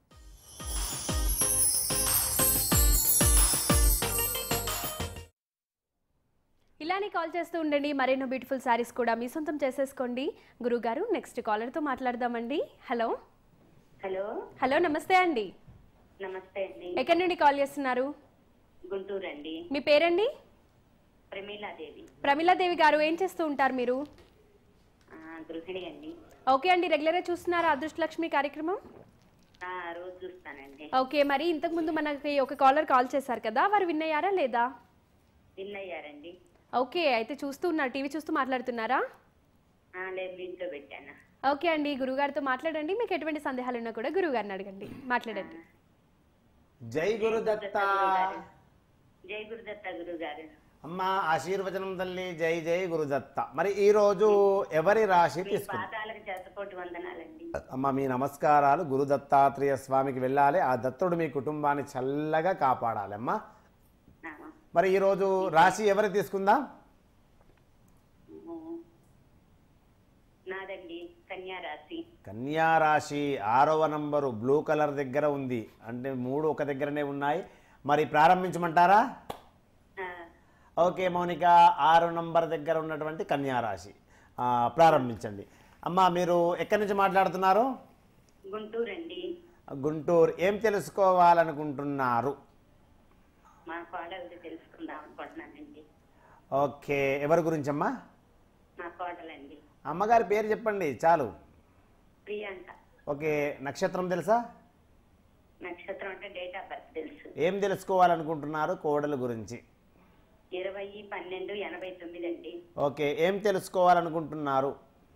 S1: ఇలానే కాల్ చేస్తూ ఉండండి మరెన్నో బ్యూటిఫుల్ సారీస్ కూడా మీ సొంతం చేసేసుకోండి గురుగారు నెక్స్ట్ కాలర్తో మాట్లాడదామండి హలో
S4: హలో
S1: హలో నమస్తే అండి
S4: నమస్తే అండి
S1: ఎక్కడి నుండి కాల్ చేస్తున్నారు
S4: గుంటూరు అండి
S1: మీ పేరండి
S4: ప్రమీలాదేవి
S1: ప్రమిలాదేవి గారు ఏం చేస్తూ ఉంటారు మీరు
S4: ఆ, గృహిణి అండి
S1: ఓకే అండి రెగ్యులర్గా చూస్తున్నారా అదృష్టలక్ష్మి కార్యక్రమం
S4: ఆ, రోజు చూస్తానండి
S1: ఓకే మరి ఇంతకుముందు మనకి ఒక కాలర్ కాల్ చేశారు కదా వారు విన్ అయ్యారా లేదా
S4: విన్ అయ్యారండి
S1: ఓకే అయితే చూస్తూ ఉన్నారు టీవీ చూస్తూ మాట్లాడుతున్నారా
S4: ఆ, లేదు ఇంట్లో పెట్టాను
S1: ఓకే అండి గురుగారితో మాట్లాడండి మీకు ఎటువంటి సందేహాలు ఉన్నా కూడా గురుగారిని అడగండి మాట్లాడండి
S2: జై గురుదత్త
S4: జై గురుదత్త గురువు గారు
S2: అమ్మ ఆశీర్వచనం తల్లి జై జై గురుదత్త మరి ఈ రోజు ఎవరి రాశి
S4: మీ
S2: తీసుకుంటాం
S4: పాదాలకు చేతకోటి వందనాలండి
S2: అమ్మ మీ నమస్కారాలు గురు దత్తాత్రేయ స్వామికి వెళ్ళాలి ఆ దత్తుడు మీ కుటుంబాన్ని చల్లగా కాపాడాలి అమ్మా
S4: ఆ,
S2: మరి ఈరోజు రాశి ఎవరు తీసుకుందాం
S4: నాదండి కన్యా రాశి
S2: కన్యా రాశి ఆరవ నంబరు బ్లూ కలర్ దగ్గర ఉంది అంటే మూడు ఒక దగ్గరనే ఉన్నాయి మరి ప్రారంభించమంటారా
S4: ఆ,
S2: ఓకే మౌనిక ఆరు నంబర్ దగ్గర ఉన్నటువంటి కన్యా రాశి ఆ, ప్రారంభించండి అమ్మ మీరు ఎక్కడి నుంచి మాట్లాడుతున్నారు
S4: గుంటూరు అండి
S2: గుంటూరు ఏం తెలుసుకోవాలనుకుంటున్నారు
S4: మా కోడలు తెలుసుకుందాం అనుకుంటున్నానండి
S2: ఓకే ఎవరి గురించి అమ్మా
S4: మా కోడలండి
S2: అమ్మగారి పేరు చెప్పండి చాలు
S4: ప్రియాంక
S2: ఓకే నక్షత్రం తెలుసా
S4: నక్షత్రం అంటే డేట్ ఆఫ్ బర్త్ తెలుసు
S2: ఏం తెలుసుకోవాలనుకుంటున్నారు కోడలు గురించి
S4: ఇరవై పన్నెండు ఎనభై తొమ్మిది అండి
S2: ఓకే ఏం తెలుసుకోవాలనుకుంటున్నారు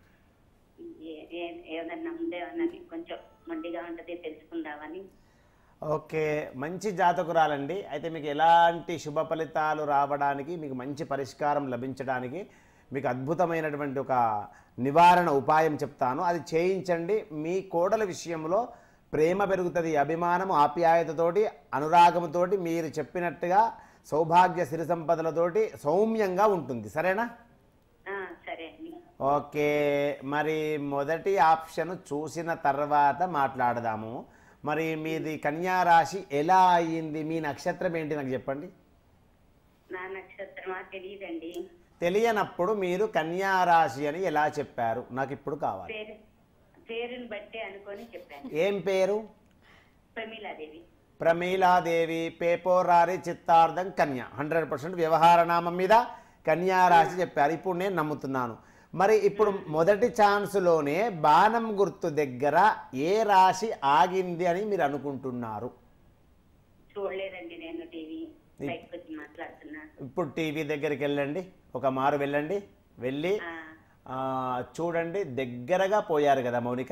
S4: ఏ- ఏ- ఏదన్నా ఉందేమన్నా కొంచెం మొండిగా ఉంటుంది తెలుసుకుందామని
S2: ఓకే మంచి జాతకురాలండి అయితే మీకు ఎలాంటి శుభ ఫలితాలు రావడానికి మీకు మంచి పరిష్కారం లభించడానికి మీకు అద్భుతమైనటువంటి ఒక నివారణ ఉపాయం చెప్తాను అది చేయించండి మీ కోడల విషయంలో ప్రేమ పెరుగుతుంది అభిమానం ఆప్యాయతతోటి అనురాగంతోటి మీరు చెప్పినట్టుగా సౌభాగ్య సిరి సంపదలతోటి సౌమ్యంగా ఉంటుంది సరేనా
S4: ఆ, సరే అండి
S2: ఓకే మరి మొదటి ఆప్షన్ చూసిన తర్వాత మాట్లాడదాము మరి మీది కన్యా రాశి ఎలా అయ్యింది మీ నక్షత్రం ఏంటి నాకు చెప్పండి
S4: నా నక్షత్రమా తెలియదండి
S2: తెలియనప్పుడు మీరు కన్యా రాశి అని ఎలా చెప్పారు నాకు ఇప్పుడు కావాలి
S4: పేరు పేరుని బట్టి అనుకొని చెప్పాను
S2: ఏం పేరు
S4: ప్రమీలాదేవి
S2: ప్రమీలాదేవి పేపోరారి చిత్తార్థం కన్య హండ్రెడ్ పర్సెంట్ వ్యవహార నామం మీద కన్యా రాశి చెప్పారు ఇప్పుడు నేను నమ్ముతున్నాను మరి ఇప్పుడు మొదటి ఛాన్స్లోనే బాణం గుర్తు దగ్గర ఏ రాశి ఆగింది అని మీరు అనుకుంటున్నారు
S4: చూడలేదండి నేను టీవీ బయటకు వచ్చి మాట్లాడుతున్నా
S2: ఇప్పుడు టీవీ దగ్గరికి వెళ్ళండి ఒక మారు వెళ్ళండి వెళ్ళి
S4: ఆ,
S2: ఆ, చూడండి దగ్గరగా పోయారు కదా మౌనిక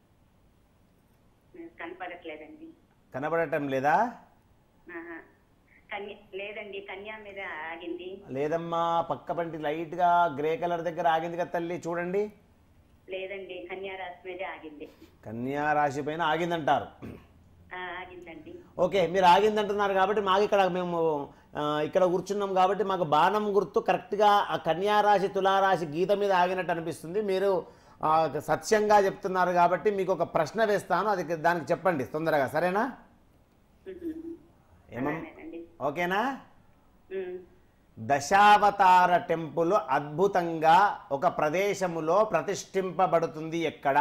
S4: కనపడట్లేదండి
S2: కనబడటం లేదా
S4: ఆహా. కన్య లేదండి కన్యా మీద ఆగింది
S2: లేదమ్మా పక్క పంటి లైట్గా గ్రే కలర్ దగ్గర ఆగింది కదా తల్లి చూడండి
S4: లేదండి కన్యా రాశి మీదే ఆగింది
S2: కన్యా రాశి పైన ఆగిందంటారు
S4: ఆ, ఆగిందండి
S2: ఓకే మీరు ఆగిందంటున్నారు కాబట్టి మాకు ఇక్కడ మేము ఆ, ఇక్కడ కూర్చున్నాం కాబట్టి మాకు బాణం గుర్తు కరెక్ట్గా ఆ కన్యా రాశి తులారాశి గీత మీద ఆగినట్టు అనిపిస్తుంది మీరు ఆ, సత్యంగా చెప్తున్నారు కాబట్టి మీకు ఒక ప్రశ్న వేస్తాను అది దానికి చెప్పండి తొందరగా సరేనా
S4: ఉహు.
S2: ఏమం
S4: అలానేనండి
S2: ఓకేనా
S4: ఉమ్.
S2: దశావతార టెంపుల్ అద్భుతంగా ఒక ప్రదేశములో ప్రతిష్ఠింపబడుతుంది ఎక్కడ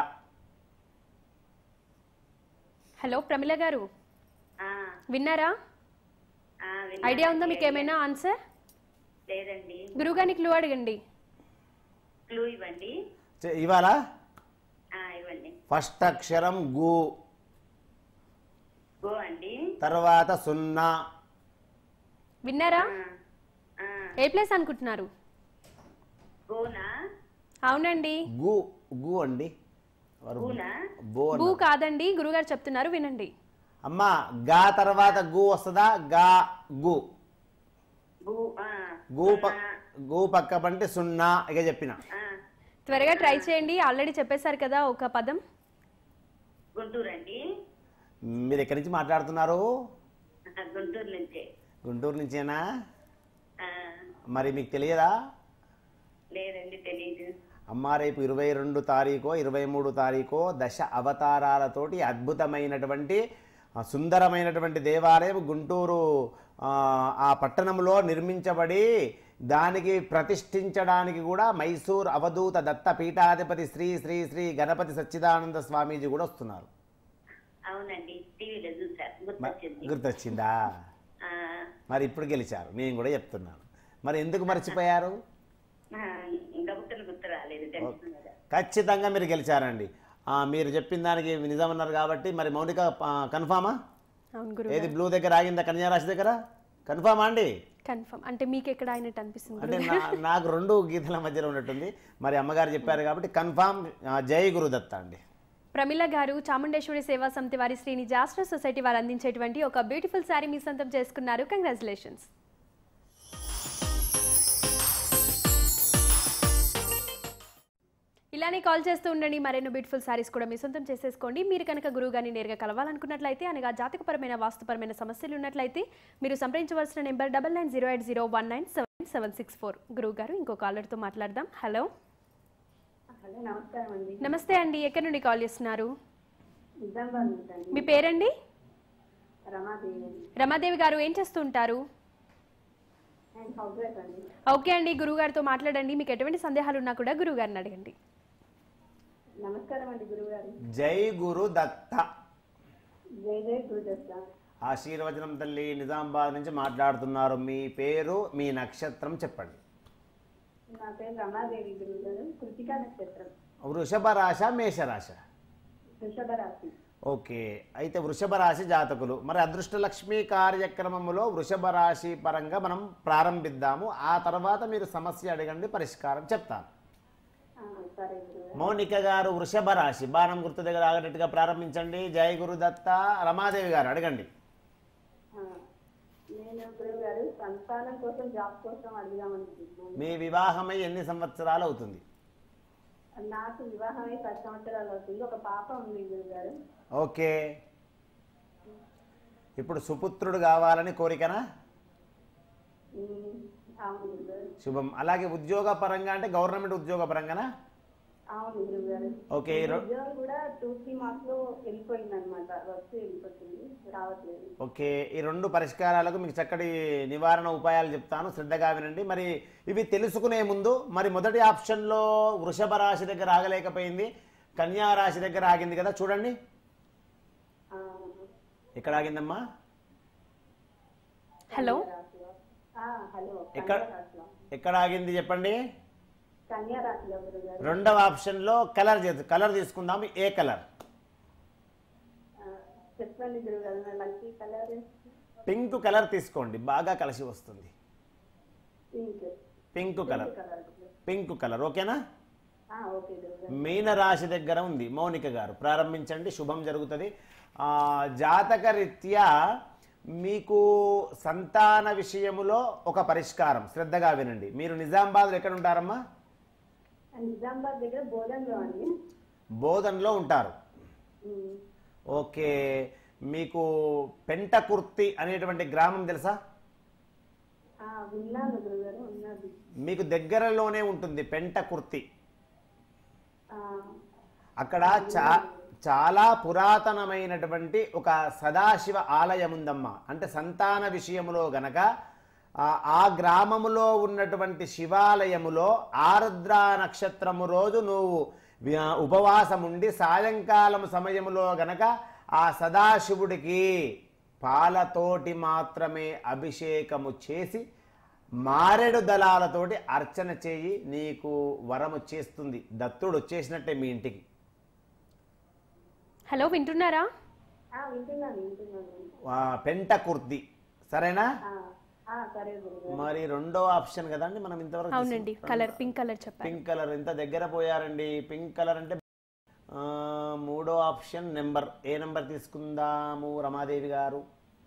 S1: హలో ప్రమిళ గారు
S4: ఆ,
S1: విన్నారా
S4: ఆ, విన్నానండి.
S1: ఐడియా ఉందా మీకు ఏమైనా ఆన్సర్
S4: లేదండి
S1: గురువుగారిని క్లూ అడగండి
S4: క్లూ ఇవ్వండి
S2: చె- ఇవాళ
S4: ఆ, ఇవ్వండి
S2: ఫస్ట్ అక్షరం గు
S4: గో అండి
S2: తర్వాత సున్నా
S1: విన్నారా
S4: ఆ, ఆ,
S1: ఏ ప్లేస్ అనుకుంటున్నారు
S4: గోనా
S1: అవునండి
S2: గు గు అండి వారు
S4: గూనా
S2: బో
S1: భూ
S2: అన్నారు.
S1: కాదండి గురుగారు చెప్తున్నారు వినండి
S2: అమ్మా గా తర్వాత గు వస్తుందా గా గు
S4: గు ఆ,
S2: గు ప గు పక్క పంటే సున్నా ఇక చెప్పిన
S4: ఆ,
S1: త్వరగా ట్రై చేయండి ఆల్రెడీ చెప్పేశారు కదా ఒక పదం
S4: గుంటూరు అండి
S2: మీరు ఎక్కడి నుంచి మాట్లాడుతున్నారు
S4: గుంటూరు నుంచే
S2: గుంటూరు నుంచేనా
S4: ఆ,
S2: మరి మీకు తెలియదా
S4: లేదండి తెలీదు
S2: అమ్మ రేపు ఇరవై రెండు తారీఖో ఇరవై మూడు తారీఖో దశ అవతారాలతోటి అద్భుతమైనటువంటి ఆ, సుందరమైనటువంటి దేవాలయం గుంటూరు ఆ, ఆ పట్టణంలో నిర్మించబడి దానికి ప్రతిష్ఠించడానికి కూడా మైసూర్ అవధూత దత్త పీఠాధిపతి శ్రీ శ్రీ శ్రీ గణపతి సచ్చిదానంద స్వామీజీ కూడా వస్తున్నారు
S4: అవునండి టీవీలో చూసారు
S2: మ-
S4: గుర్తొచ్చింది
S2: గుర్తొచ్చిందా
S4: ఆ,
S2: మరి ఇప్పుడు గెలిచారు నేను కూడా చెప్తున్నాను మరి ఎందుకు మర్చిపోయారు
S4: ఆ, గబుక్కలు గుర్తు రాలేదు టెన్షన్ మీద
S2: ఖచ్చితంగా మీరు గెలిచారండి ఆ, మీరు చెప్పిన దానికి నిజమన్నారు కాబట్టి మరి మౌనిక ఆ, కన్ఫామా
S1: అవును గురువు
S2: ఏది బ్లూ దగ్గర ఆగిందా కన్యారాశి దగ్గర కన్ఫామా అండి
S1: కన్ఫర్మ్ అంటే మీకు ఎక్కడ అయినట్టు అనిపిస్తుంది
S2: అంటే నా నాకు రెండు గీతల మధ్యలో ఉన్నట్టుంది మరి అమ్మగారు చెప్పారు కాబట్టి కన్ఫామ్ ఆ, జై గురుదత్త అండి
S1: ప్రమిళ గారు చాముండేశ్వరి సేవా సమితి వారి శ్రీని జాస్టర్ సొసైటీ వారు అందించేటువంటి ఒక బ్యూటిఫుల్ శారీ మీ సొంతం చేసుకున్నారు కంగ్రాచులేషన్స్ ఇలానే కాల్ చేస్తూ ఉండండి మరెన్నో బ్యూటిఫుల్ శారీస్ కూడా మీ సొంతం చేసేసుకోండి మీరు కనుక గురువు గారిని నేరుగా కలవాలనుకున్నట్లయితే అనగా జాతకపరమైన వాస్తుపరమైన సమస్యలు ఉన్నట్లయితే మీరు సంప్రదించవలసిన number double nine zero eight zero one nine seven seven six four గురువు గారు ఇంకో కాలర్తో మాట్లాడదాం హలో
S3: హలో నమస్కారం అండి
S1: నమస్తే అండి ఎక్కడి నుండి కాల్ చేస్తున్నారు
S3: నిజామాబాద్ నుంచి అండి
S1: మీ పేరండి
S3: రమాదేవి
S1: రమాదేవి గారు ఏం చేస్తూ ఉంటారు
S3: అండ్ హౌస్ వైఫ్ అండి
S1: ఓకే అండి గురువుగారితో మాట్లాడండి మీకు ఎటువంటి సందేహాలు ఉన్నా కూడా గురువుగారిని అడగండి
S3: నమస్కారం అండి గురువు గారు
S2: జై గురుదత్త
S3: జై జై గురుదత్త
S2: ఆశీర్వచనం తల్లి నిజామాబాద్ నుంచి మాట్లాడుతున్నారు మీ పేరు మీ నక్షత్రం చెప్పండి
S3: నా పేరు రమాదేవి గురువు గారు కృతికా నక్షత్రం
S2: వృషభ రాశ మేషరాశ
S3: వృషభ రాశి
S2: ఓకే అయితే వృషభ రాశి జాతకులు మరి అదృష్ట లక్ష్మి కార్యక్రమములో వృషభ రాశి పరంగా మనం ప్రారంభిద్దాము ఆ తర్వాత మీరు సమస్య అడగండి పరిష్కారం చెప్తాను
S3: ఆ,
S5: సరే గురుగారు
S2: మౌనిక గారు వృషభ రాశి బాణం గుర్తు దగ్గర ఆగేటట్టుగా ప్రారంభించండి జై గురుదత్త రమాదేవి గారు అడగండి
S5: ఆ, నేను గురుగారు సంతానం కోసం జాబ్ కోసం అడిగామనుకుంటున్నాను
S2: మీ వివాహమై ఎన్ని సంవత్సరాలు అవుతుంది
S5: నాకు వివాహం అయి పది సంవత్సరాలు అవుతుంది ఒక పాప ఉంది గురుగారు
S2: ఓకే ఇప్పుడు సుపుత్రుడు కావాలని కోరికనా
S5: ఉమ్, అవును గురుగారు
S2: శుభం అలాగే ఉద్యోగ పరంగా అంటే గవర్నమెంట్ ఉద్యోగ పరంగానా
S5: అవును గురుగారు
S2: ఓకే ఈ రొ-
S5: ఉద్యోగం కూడా టూ త్రీ మార్క్స్ లో వెళ్ళిపోయింది అనమాట వచ్చి వెళ్ళిపోతుంది రావట్లేదు
S2: ఓకే ఈ రెండు పరిష్కారాలకు మీకు చక్కటి నివారణ ఉపాయాలు చెప్తాను శ్రద్ధగా వినండి మరి ఇవి తెలుసుకునే ముందు మరి మొదటి ఆప్షన్లో వృషభ రాశి దగ్గర ఆగలేకపోయింది కన్యా రాశి దగ్గర ఆగింది కదా చూడండి
S5: ఆ,
S2: ఎక్కడ ఆగిందమ్మా
S1: హలో
S5: రాశిలో. ఆ, హలో
S2: ఎక్కడ
S5: కన్యా రాశిలో
S2: ఎక్కడ ఆగింది చెప్పండి
S5: కన్యా రాశిలో గురుగారు
S2: రెండవ ఆప్షన్లో కలర్ చేద్దాం కలర్ తీసుకుందాం ఏ కలర్
S5: ఆ, చెప్పండి గురుగారు నా లక్కీ కలర్
S2: పింక్ కలర్ తీసుకోండి బాగా కలిసి వస్తుంది
S5: pink
S2: pink colour
S5: colour
S2: pink colour ఓకేనా
S5: ఓకే గురుగారు
S2: మీన రాశి దగ్గర ఉంది మౌనిక గారు ప్రారంభించండి శుభం జరుగుతుంది ఆ, జాతక రీత్యా మీకు సంతాన విషయములో ఒక పరిష్కారం శ్రద్ధగా వినండి మీరు నిజామాబాద్లో ఎక్కడ ఉంటారమ్మా
S5: నిజామాబాద్ దగ్గర బోధనలో అండి
S2: బోధన్లో ఉంటారు
S5: ఉమ్.
S2: ఓకే మీకు పెంటకుర్తి అనేటువంటి గ్రామం తెలుసా
S5: ఆ, విన్నాను గురుగారు ఉన్నది
S2: మీకు దగ్గరలోనే ఉంటుంది పెంటకుర్తి
S5: ఆ,
S2: అక్కడ చా చాలా పురాతనమైనటువంటి ఒక సదాశివ ఆలయం ఉందమ్మా అంటే సంతాన విషయములో గనక ఆ ఆ గ్రామములో ఉన్నటువంటి శివాలయములో ఆరుద్ర నక్షత్రము రోజు నువ్వు వి- ఉపవాసం ఉండి సాయంకాలం సమయములో గనక ఆ సదాశివుడికి పాలతోటి మాత్రమే అభిషేకము చేసి మారెడు దళాలతోటి అర్చన చేయి నీకు వరము చేస్తుంది దత్తుడు వచ్చేసినట్టే మీ ఇంటికి
S1: హలో వింటున్నారా
S5: ఆ, వింటున్నాను వింటున్నాను
S2: ఆ, పెంట కుర్తి సరేనా
S5: ఆ, ఆ, సరే గురుగారు
S2: మరి రెండో ఆప్షన్ కదండి మనం ఇంతవరకు
S1: అవునండి కలర్ పింక్ కలర్ చెప్పారు
S2: పింక్ కలర్ ఇంత దగ్గర పోయారండి పింక్ కలర్ అంటే ఆ, మూడో ఆప్షన్ నెంబర్ ఏ నెంబర్ తీసుకుందాము రమాదేవి గారు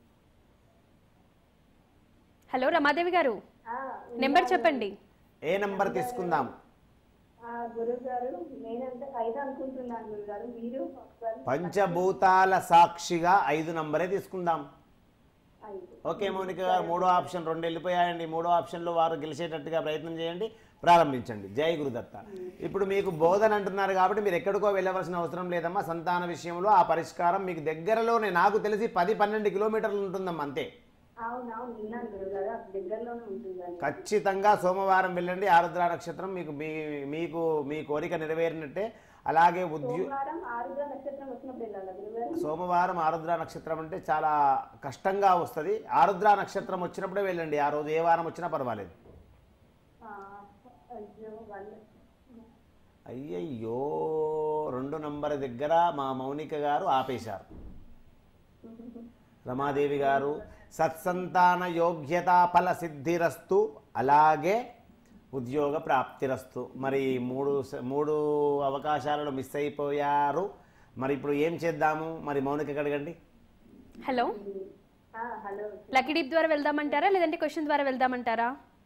S1: హలో రమాదేవి గారు
S5: ఆ,
S1: నెంబర్ చెప్పండి
S2: ఏ నెంబర్ తీసుకుందాం
S5: ఆ, గురుగారు నేనంటే ఐదు అనుకుంటున్నాను గురుగారు మీరు ఒకసారి
S2: పంచభూతాల సాక్షిగా ఐదు నంబరే తీసుకుందాం
S5: ఐదు
S2: ఓకే మౌనిక గారు మూడో ఆప్షన్ రెండు వెళ్ళిపోయాయండి మూడో ఆప్షన్లో వారు గెలిచేటట్టుగా ప్రయత్నం చేయండి ప్రారంభించండి జై గురుదత్త ఇప్పుడు మీకు బోధన అంటున్నారు కాబట్టి మీరు ఎక్కడికో వెళ్ళవలసిన అవసరం లేదమ్మా సంతాన విషయంలో ఆ పరిష్కారం మీకు దగ్గరలోనే నాకు తెలిసి పది పన్నెండు కిలోమీటర్లు ఉంటుందమ్మా అంతే
S5: అవునవును విన్నాను గురుగారు అది దగ్గరలోనే ఉంటుందండి
S2: ఖచ్చితంగా సోమవారం వెళ్ళండి ఆరుద్ర నక్షత్రం మీకు మీ మీకు మీ కోరిక నెరవేరినట్టే అలాగే ఉద్యో
S5: సోమవారం ఆరుద్ర నక్షత్రం వచ్చినప్పుడు వెళ్ళాలి గురుగారు
S2: సోమవారం ఆరుద్ర నక్షత్రం అంటే చాలా కష్టంగా వస్తుంది ఆరుద్ర నక్షత్రం వచ్చినప్పుడే వెళ్ళండి ఆ రోజు ఏ వారం వచ్చినా పర్వాలేదు
S5: ఆ, అయ్యో వాళ్ళు
S2: అయ్యయ్యో రెండు నంబర్ దగ్గర మా మౌనిక గారు ఆపేశారు రమాదేవి గారు సత్సంతాన యోగ్యత ఫల సిద్ధిరస్తు అలాగే ఉద్యోగ ప్రాప్తిరస్తు మరి మూడు స- మూడు అవకాశాలలో మిస్ అయిపోయారు మరి ఇప్పుడు ఏం చేద్దాము మరి మౌనిక అడగండి
S1: హలో
S5: ఆ, హలో
S1: లక్కీ డీప్ ద్వారా వెళ్దామంటారా లేదంటే క్వశ్చన్ ద్వారా వెళ్దామంటారా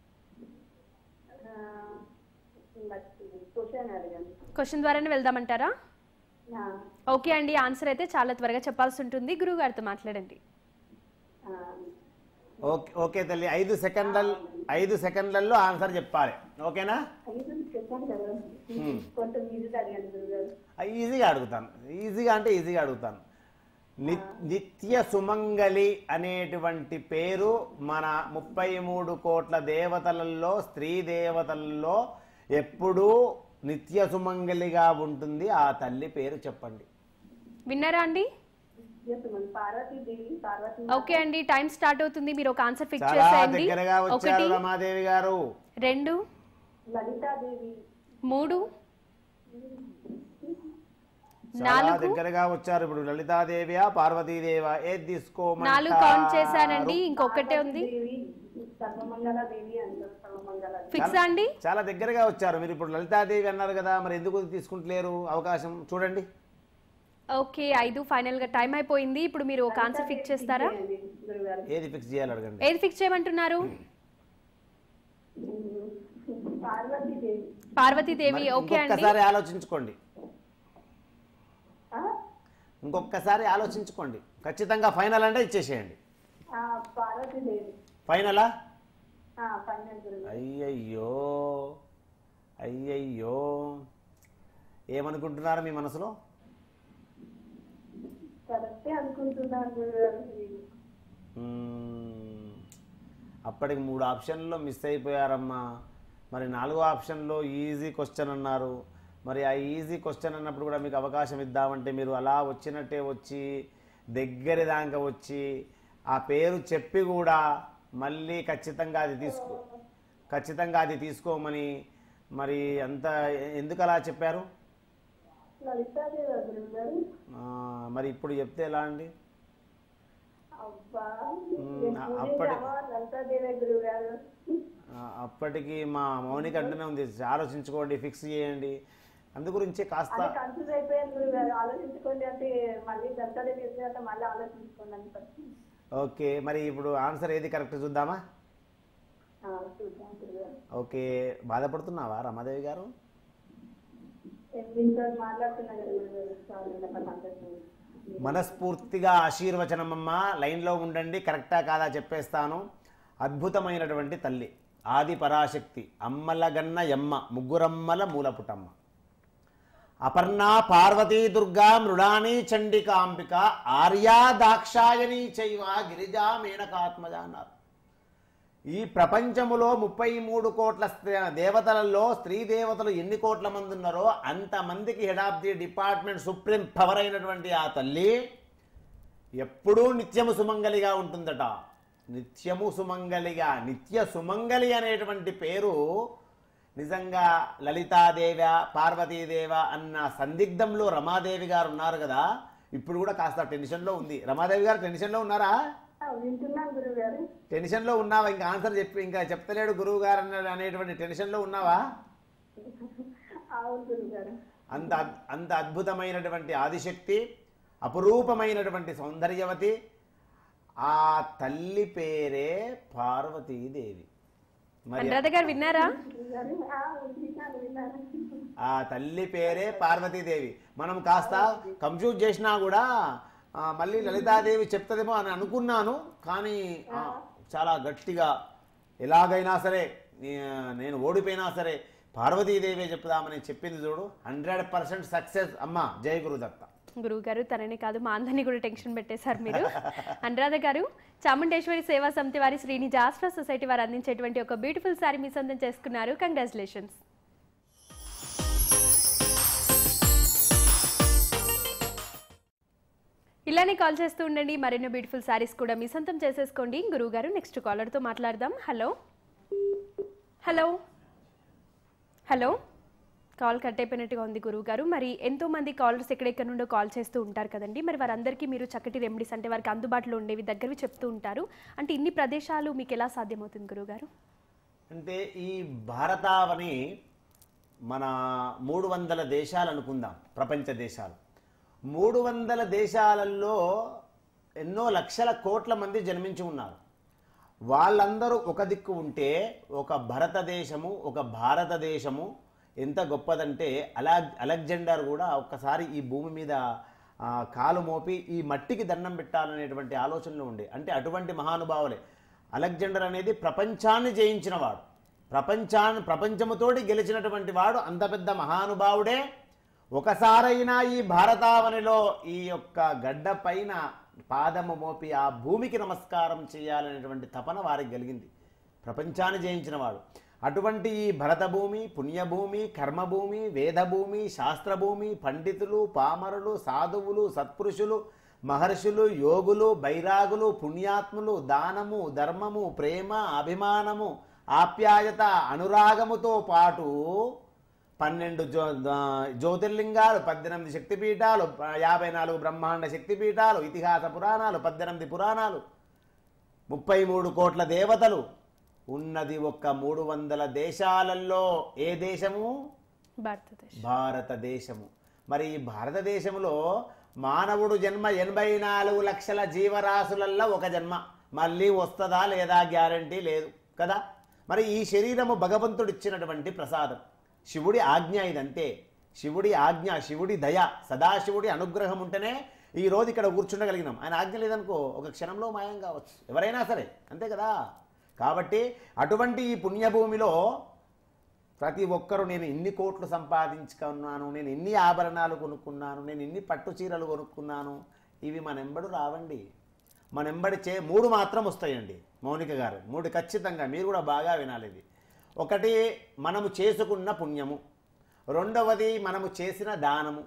S5: క్వశ్చన్ అడగండి
S1: క్వశ్చన్ ద్వారానే వెళ్దామంటారా
S5: ఆ,
S1: ఓకే అండి ఆన్సర్ అయితే చాలా త్వరగా చెప్పాల్సి ఉంటుంది గురువు గారితో మాట్లాడండి
S5: ఆ,
S2: ఓకే ఓకే తల్లి ఐదు సెకండ్ల ఐదు సెకండ్లలో ఆన్సర్ చెప్పాలి ఓకేనా
S5: ఐదు చెప్పండి కదా కొంచెం ఈజీ అడగండి గురుగారు
S2: ఈజీగా అడుగుతాను ఈజీగా అంటే ఈజీగా అడుగుతాను ని- నిత్య సుమంగళి అనేటువంటి పేరు మన ముప్పై మూడు కోట్ల దేవతలలో స్త్రీ దేవతలలో ఎప్పుడూ నిత్య సుమంగళిగా ఉంటుంది ఆ తల్లి పేరు చెప్పండి
S1: విన్నారా అండి
S5: ఎస్ మన పార్వతీదేవి పార్వతీ
S1: ఓకే అండి టైం స్టార్ట్ అవుతుంది మీరు ఒక ఆన్సర్ ఫిక్స్
S2: చాలా
S1: చేసేయండి
S2: దగ్గరగా వచ్చారు
S1: ఒకటి
S2: రమాదేవి గారు
S1: రెండు
S5: లలితాదేవి
S1: మూడు
S2: చాలా
S1: నాలుగు
S2: దగ్గరగా వచ్చారు ఇప్పుడు లలితాదేవియా పార్వతీదేవా ఏది
S1: నాలుగు కౌంట్ చేశానండి ఇంకొకటే ఉంది
S5: దేవి సర్వమంగళ దేవి అంటారు సర్వమంగళ
S1: ఫిక్స్ అండి
S2: చాలా దగ్గరగా వచ్చారు మీరు ఇప్పుడు లలితాదేవి అన్నారు కదా మరి ఎందుకు తీసుకుంటలేరు అవకాశం చూడండి
S1: ఓకే ఐదు ఫైనల్ గా టైం అయిపోయింది ఇప్పుడు మీరు ఒక ఆన్సర్ ఫిక్స్ చేస్తారా
S5: గురుగారు
S2: ఏది ఫిక్స్ చేయాలి అడగండి
S1: ఏది ఫిక్స్ చేయమంటున్నారు
S5: పార్వతీదేవి
S1: పార్వతీదేవి
S2: మరి
S1: ఓకే అండి
S2: ఇంకొకసారి ఆలోచించుకోండి
S5: ఆ?
S2: ఇంకొకసారి ఆలోచించుకోండి ఖచ్చితంగా ఫైనల్ అంటే ఇచ్చేసేయండి
S5: ఆ, పార్వతీదేవి
S2: ఫైనలా
S5: ఆ, పన్నెండు గురుగారు
S2: అయ్యయ్యో అయ్యయ్యో ఏమనుకుంటున్నారు మీ మనసులో
S5: కరెక్టే అనుకుంటున్నాను గురుగారు
S2: మ్మ్. అప్పటికి మూడు ఆప్షన్లో మిస్ అయిపోయారమ్మా మరి నాలుగో ఆప్షన్లో ఈజీ క్వశ్చన్ అన్నారు మరి ఆ ఈజీ క్వశ్చన్ అన్నప్పుడు కూడా మీకు అవకాశం ఇద్దామంటే మీరు అలా వచ్చినట్టే వచ్చి దగ్గర దాకా వచ్చి ఆ పేరు చెప్పి కూడా మళ్ళీ ఖచ్చితంగా అది తీసుకో ఖచ్చితంగా అది తీసుకోమని మరి అంత ఎందుకు అలా చెప్పారు
S5: లలితాదేవి గురుగారు
S2: ఆ, మరి ఇప్పుడు చెప్తే ఎలా అండి
S5: అబ్బా
S2: మ్మ్,
S5: నేను
S2: అప్పటి-
S5: పూజించావా లలితాదేవి గురుగారు
S2: ఆ, అప్పటికి మా మౌనిక అంటూనే ఉంది ఆలోచించుకోండి ఫిక్స్ చేయండి అందు గురించి కాస్త
S5: అంటే కన్ఫ్యూజ్ అయిపోయాను గురుగారు ఆలోచించుకోండి అంటే మళ్ళీ లలితాదేవి చెప్పినట్టు మళ్ళీ ఆలోచించుకోండి అని చెప్పి.
S2: ఓకే మరి ఇప్పుడు ఆన్సర్ ఏది కరెక్ట్ చూద్దామా
S5: ఆ, చూద్దాం గురుగారు
S2: ఓకే బాధపడుతున్నావా రమాదేవి గారు
S5: మీతో మాట్లాడుతున్నా కదా గురుగారు చాలా నాకు సంతోషం
S2: మనస్ఫూర్తిగా ఆశీర్వచనమమ్మా లైన్లో ఉండండి కరెక్టా కాదా చెప్పేస్తాను అద్భుతమైనటువంటి తల్లి ఆది పరాశక్తి అమ్మలగన్న యమ్మ ముగ్గురమ్మల మూలపుటమ్మ అపర్ణా పార్వతీ దుర్గా మృడాని చండికాంబిక ఆర్యా దాక్షాయని చైవ గిరిజా మేనకాత్మజ అన్నారు ఈ ప్రపంచములో ముప్పై మూడు కోట్ల స్త్రీ- దేవతలలో స్త్రీ దేవతలు ఎన్ని కోట్ల మంది ఉన్నారో అంతమందికి head of the department supreme power అయినటువంటి ఆ తల్లి ఎప్పుడూ నిత్యము సుమంగలిగా ఉంటుందట నిత్యము సుమంగలిగా నిత్య సుమంగలి అనేటువంటి పేరు నిజంగా లలితాదేవ పార్వతీదేవ అన్న సందిగ్ధంలో రమాదేవి గారు ఉన్నారు కదా ఇప్పుడు కూడా కాస్త టెన్షన్లో ఉంది రమాదేవి గారు టెన్షన్లో ఉన్నారా
S5: ఆ, వింటున్నాను గురుగారు
S2: టెన్షన్లో ఉన్నావా ఇంకా ఆన్సర్ చెప్పి ఇంకా చెప్తలేడు గురువు గారు అన్న- అనేటువంటి టెన్షన్లో ఉన్నావా
S5: అవును గురుగారు
S2: అంత అద్- అంత అద్భుతమైనటువంటి ఆదిశక్తి అపురూపమైనటువంటి సౌందర్యవతి ఆ తల్లి పేరే పార్వతీదేవి మరి
S1: అనురాధ గారు విన్నారా
S5: గురుగారు ఆ, విన్నాను విన్నాను
S2: ఆ తల్లి పేరే పార్వతీదేవి మనం కాస్త కంప్యూట్ చేసినా కూడా ఆ, మళ్ళీ లలితాదేవి చెప్తదేమో అని అనుకున్నాను కానీ ఆ, చాలా గట్టిగా ఎలాగైనా సరే నే- నేను ఓడిపోయినా సరే పార్వతీదేవి చెప్దామని చెప్పింది చూడు హండ్రెడ్ పర్సెంట్ సక్సెస్ అమ్మ జయ గురుదత్త
S1: గురువు గారు తననే కాదు మా అందరినీ కూడా టెన్షన్ పెట్టేశారు మీరు అనురాధ గారు చాముండేశ్వరి సేవా సమితి వారి శ్రీని జాస్ట్రా సొసైటీ వారు అందించేటువంటి ఒక బ్యూటిఫుల్ సారీ మీ సొంతం చేసుకున్నారు కంగ్రాచులేషన్స్ ఇలానే కాల్ చేస్తూ ఉండండి మరెన్నో బ్యూటిఫుల్ సారీస్ కూడా మీ సొంతం చేసేసుకోండి గురువు గారు నెక్స్ట్ కాలర్తో మాట్లాడదాం hello hello hello call cut అయిపోయినట్టుగా ఉంది గురువు గారు మరి ఎంతో మంది కాలర్స్ ఎక్కడెక్కడ నుండో కాల్ చేస్తూ ఉంటారు కదండి మరి వారందరికీ మీరు చక్కటి రెమెడీస్ అంటే వారికి అందుబాటులో ఉండేవి దగ్గరవి చెప్తూ ఉంటారు అంటే ఇన్ని ప్రదేశాలు మీకు ఎలా సాధ్యమవుతుంది గురువు గారు
S2: అంటే ఈ భారతావని మన మూడు వందల దేశాలు అనుకుందాం ప్రపంచ దేశాలు మూడు వందల దేశాలలో ఎన్నో లక్షల కోట్ల మంది జన్మించి ఉన్నారు వాళ్ళందరూ ఒక దిక్కు ఉంటే ఒక భారతదేశము ఒక భారతదేశము ఎంత గొప్పదంటే అలా అలెగ్జాండర్ కూడా ఒక్కసారి ఈ భూమి మీద ఆ, కాలు మోపి ఈ మట్టికి దండం పెట్టాలనేటువంటి ఆలోచనలో ఉండే అంటే అటువంటి మహానుభావులే అలెగ్జాండర్ అనేది ప్రపంచాన్ని జయించినవాడు ప్రపంచాన్ని ప్రపంచముతోటి గెలిచినటువంటి వాడు అంత పెద్ద మహానుభావుడే ఒకసారైనా ఈ భారతావనిలో ఈ యొక్క గడ్డ పైన పాదము మోపి ఆ భూమికి నమస్కారం చేయాలనేటువంటి తపన వారికి కలిగింది ప్రపంచాన్ని జయించినవాడు అటువంటి ఈ భరతభూమి పుణ్యభూమి కర్మభూమి వేదభూమి శాస్త్రభూమి పండితులు పామరులు సాధువులు సత్పురుషులు మహర్షులు యోగులు బైరాగులు పుణ్యాత్ములు దానము ధర్మము ప్రేమ అభిమానము ఆప్యాయత అనురాగముతో పాటు పన్నెండు జ్యో ద- జ్యోతిర్లింగాలు పద్దెనిమిది శక్తిపీఠాలు ప- యాభై నాలుగు బ్రహ్మాండ శక్తిపీఠాలు ఇతిహాస పురాణాలు పద్దెనిమిది పురాణాలు ముప్పై మూడు కోట్ల దేవతలు ఉన్నది ఒక్క మూడు వందల దేశాలలో ఏ దేశము
S1: భారతదేశం
S2: భారతదేశము మరి ఈ భారతదేశంలో మానవుడు జన్మ ఎనభై నాలుగు లక్షల జీవరాశులల్లో ఒక జన్మ మళ్ళీ వస్తుందా లేదా గ్యారంటీ లేదు కదా మరి ఈ శరీరము భగవంతుడు ఇచ్చినటువంటి ప్రసాదం శివుడి ఆజ్ఞ ఇదంతే శివుడి ఆజ్ఞ శివుడి దయ సదాశివుడి అనుగ్రహం ఉంటేనే ఈ రోజు ఇక్కడ కూర్చుండగలిగినాం ఆయన ఆజ్ఞ లేదనుకో ఒక క్షణంలో మాయం కావచ్చు ఎవరైనా సరే అంతే కదా కాబట్టి అటువంటి ఈ పుణ్యభూమిలో ప్రతి ఒక్కరూ నేను ఇన్ని కోట్లు సంపాదించుకున్నాను నేను ఇన్ని ఆభరణాలు కొనుక్కున్నాను నేను ఇన్ని పట్టు చీరలు కొనుక్కున్నాను ఇవి మనెంబడు రావండి మనెంబడి చే మూడు మాత్రం వస్తాయండి మౌనిక గారు మూడు ఖచ్చితంగా మీరు కూడా బాగా వినాలి ఇది ఒకటి మనము చేసుకున్న పుణ్యము రెండవది మనము చేసిన దానము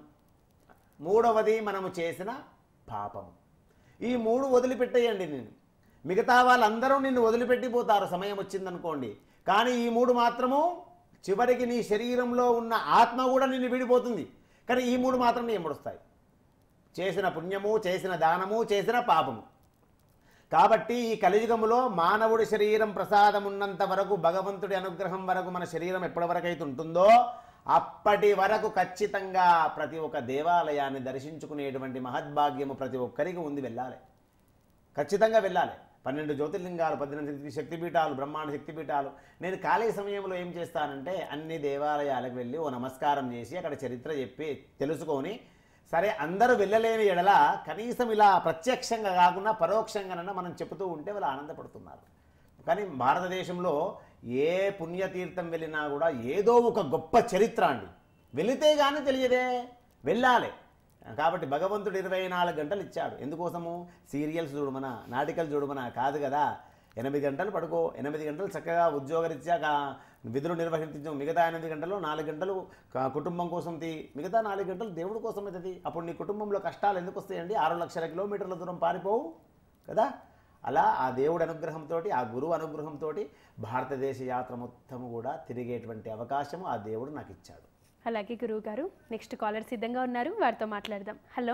S2: మూడవది మనము చేసిన పాపము ఈ మూడు వదిలిపెట్టేయండి నేను మిగతా వాళ్ళందరూ నిన్ను వదిలిపెట్టిపోతారు సమయం వచ్చిందనుకోండి కానీ ఈ మూడు మాత్రము చివరికి నీ శరీరంలో ఉన్న ఆత్మ కూడా నిన్ను విడిపోతుంది కానీ ఈ మూడు మాత్రం నీ ఎంబడొస్తాయి చేసిన పుణ్యము చేసిన దానము చేసిన పాపము కాబట్టి ఈ కలియుగములో మానవుడి శరీరం ప్రసాదం ఉన్నంత వరకు భగవంతుడి అనుగ్రహం వరకు మన శరీరం ఎప్పటి వరకు అయితే ఉంటుందో అప్పటి వరకు ఖచ్చితంగా ప్రతి ఒక్క దేవాలయాన్ని దర్శించుకునేటువంటి మహద్భాగ్యము ప్రతి ఒక్కరికి ఉంది వెళ్ళాలి ఖచ్చితంగా వెళ్ళాలి పన్నెండు జ్యోతిర్లింగాలు పద్దెనిమిది శక్తిపీఠాలు బ్రహ్మాండ శక్తిపీఠాలు నేను ఖాళీ సమయంలో ఏం చేస్తానంటే అన్ని దేవాలయాలకు వెళ్ళి ఓ నమస్కారం చేసి అక్కడ చరిత్ర చెప్పి తెలుసుకొని సరే అందరూ వెళ్ళలేని ఎడల కనీసం ఇలా ప్రత్యక్షంగా కాకుండా పరోక్షంగానన్నా మనం చెబుతూ ఉంటే వాళ్ళు ఆనందపడుతున్నారు కానీ భారతదేశంలో ఏ పుణ్యతీర్థం వెళ్ళినా కూడా ఏదో ఒక గొప్ప చరిత్ర అండి వెళితే కానీ తెలియదే వెళ్ళాలి కాబట్టి భగవంతుడు ఇరవై నాలుగు గంటలు ఇచ్చాడు ఎందుకోసము సీరియల్స్ చూడమనా నాటికలు చూడమనా కాదు కదా ఎనిమిది గంటలు పడుకో ఎనిమిది గంటలు చక్కగా ఉద్యోగరీత్యా కా- విధులు నిర్వహించు మిగతా ఎనిమిది గంటలు నాలుగు గంటలు క- కుటుంబం కోసం తీ మిగతా నాలుగు గంటలు దేవుడి కోసం అవుతుంది అప్పుడు నీ కుటుంబంలో కష్టాలు ఎందుకు వస్తాయండి ఆరు లక్షల కిలోమీటర్ల దూరం పారిపోవు కదా అలా ఆ దేవుడి అనుగ్రహంతో ఆ గురువు అనుగ్రహంతో భారతదేశ యాత్ర మొత్తము కూడా తిరిగేటువంటి అవకాశము ఆ దేవుడు నాకు ఇచ్చాడు
S1: అలాగే గురువు గారు నెక్స్ట్ కాలర్ సిద్ధంగా ఉన్నారు వారితో మాట్లాడదాం హలో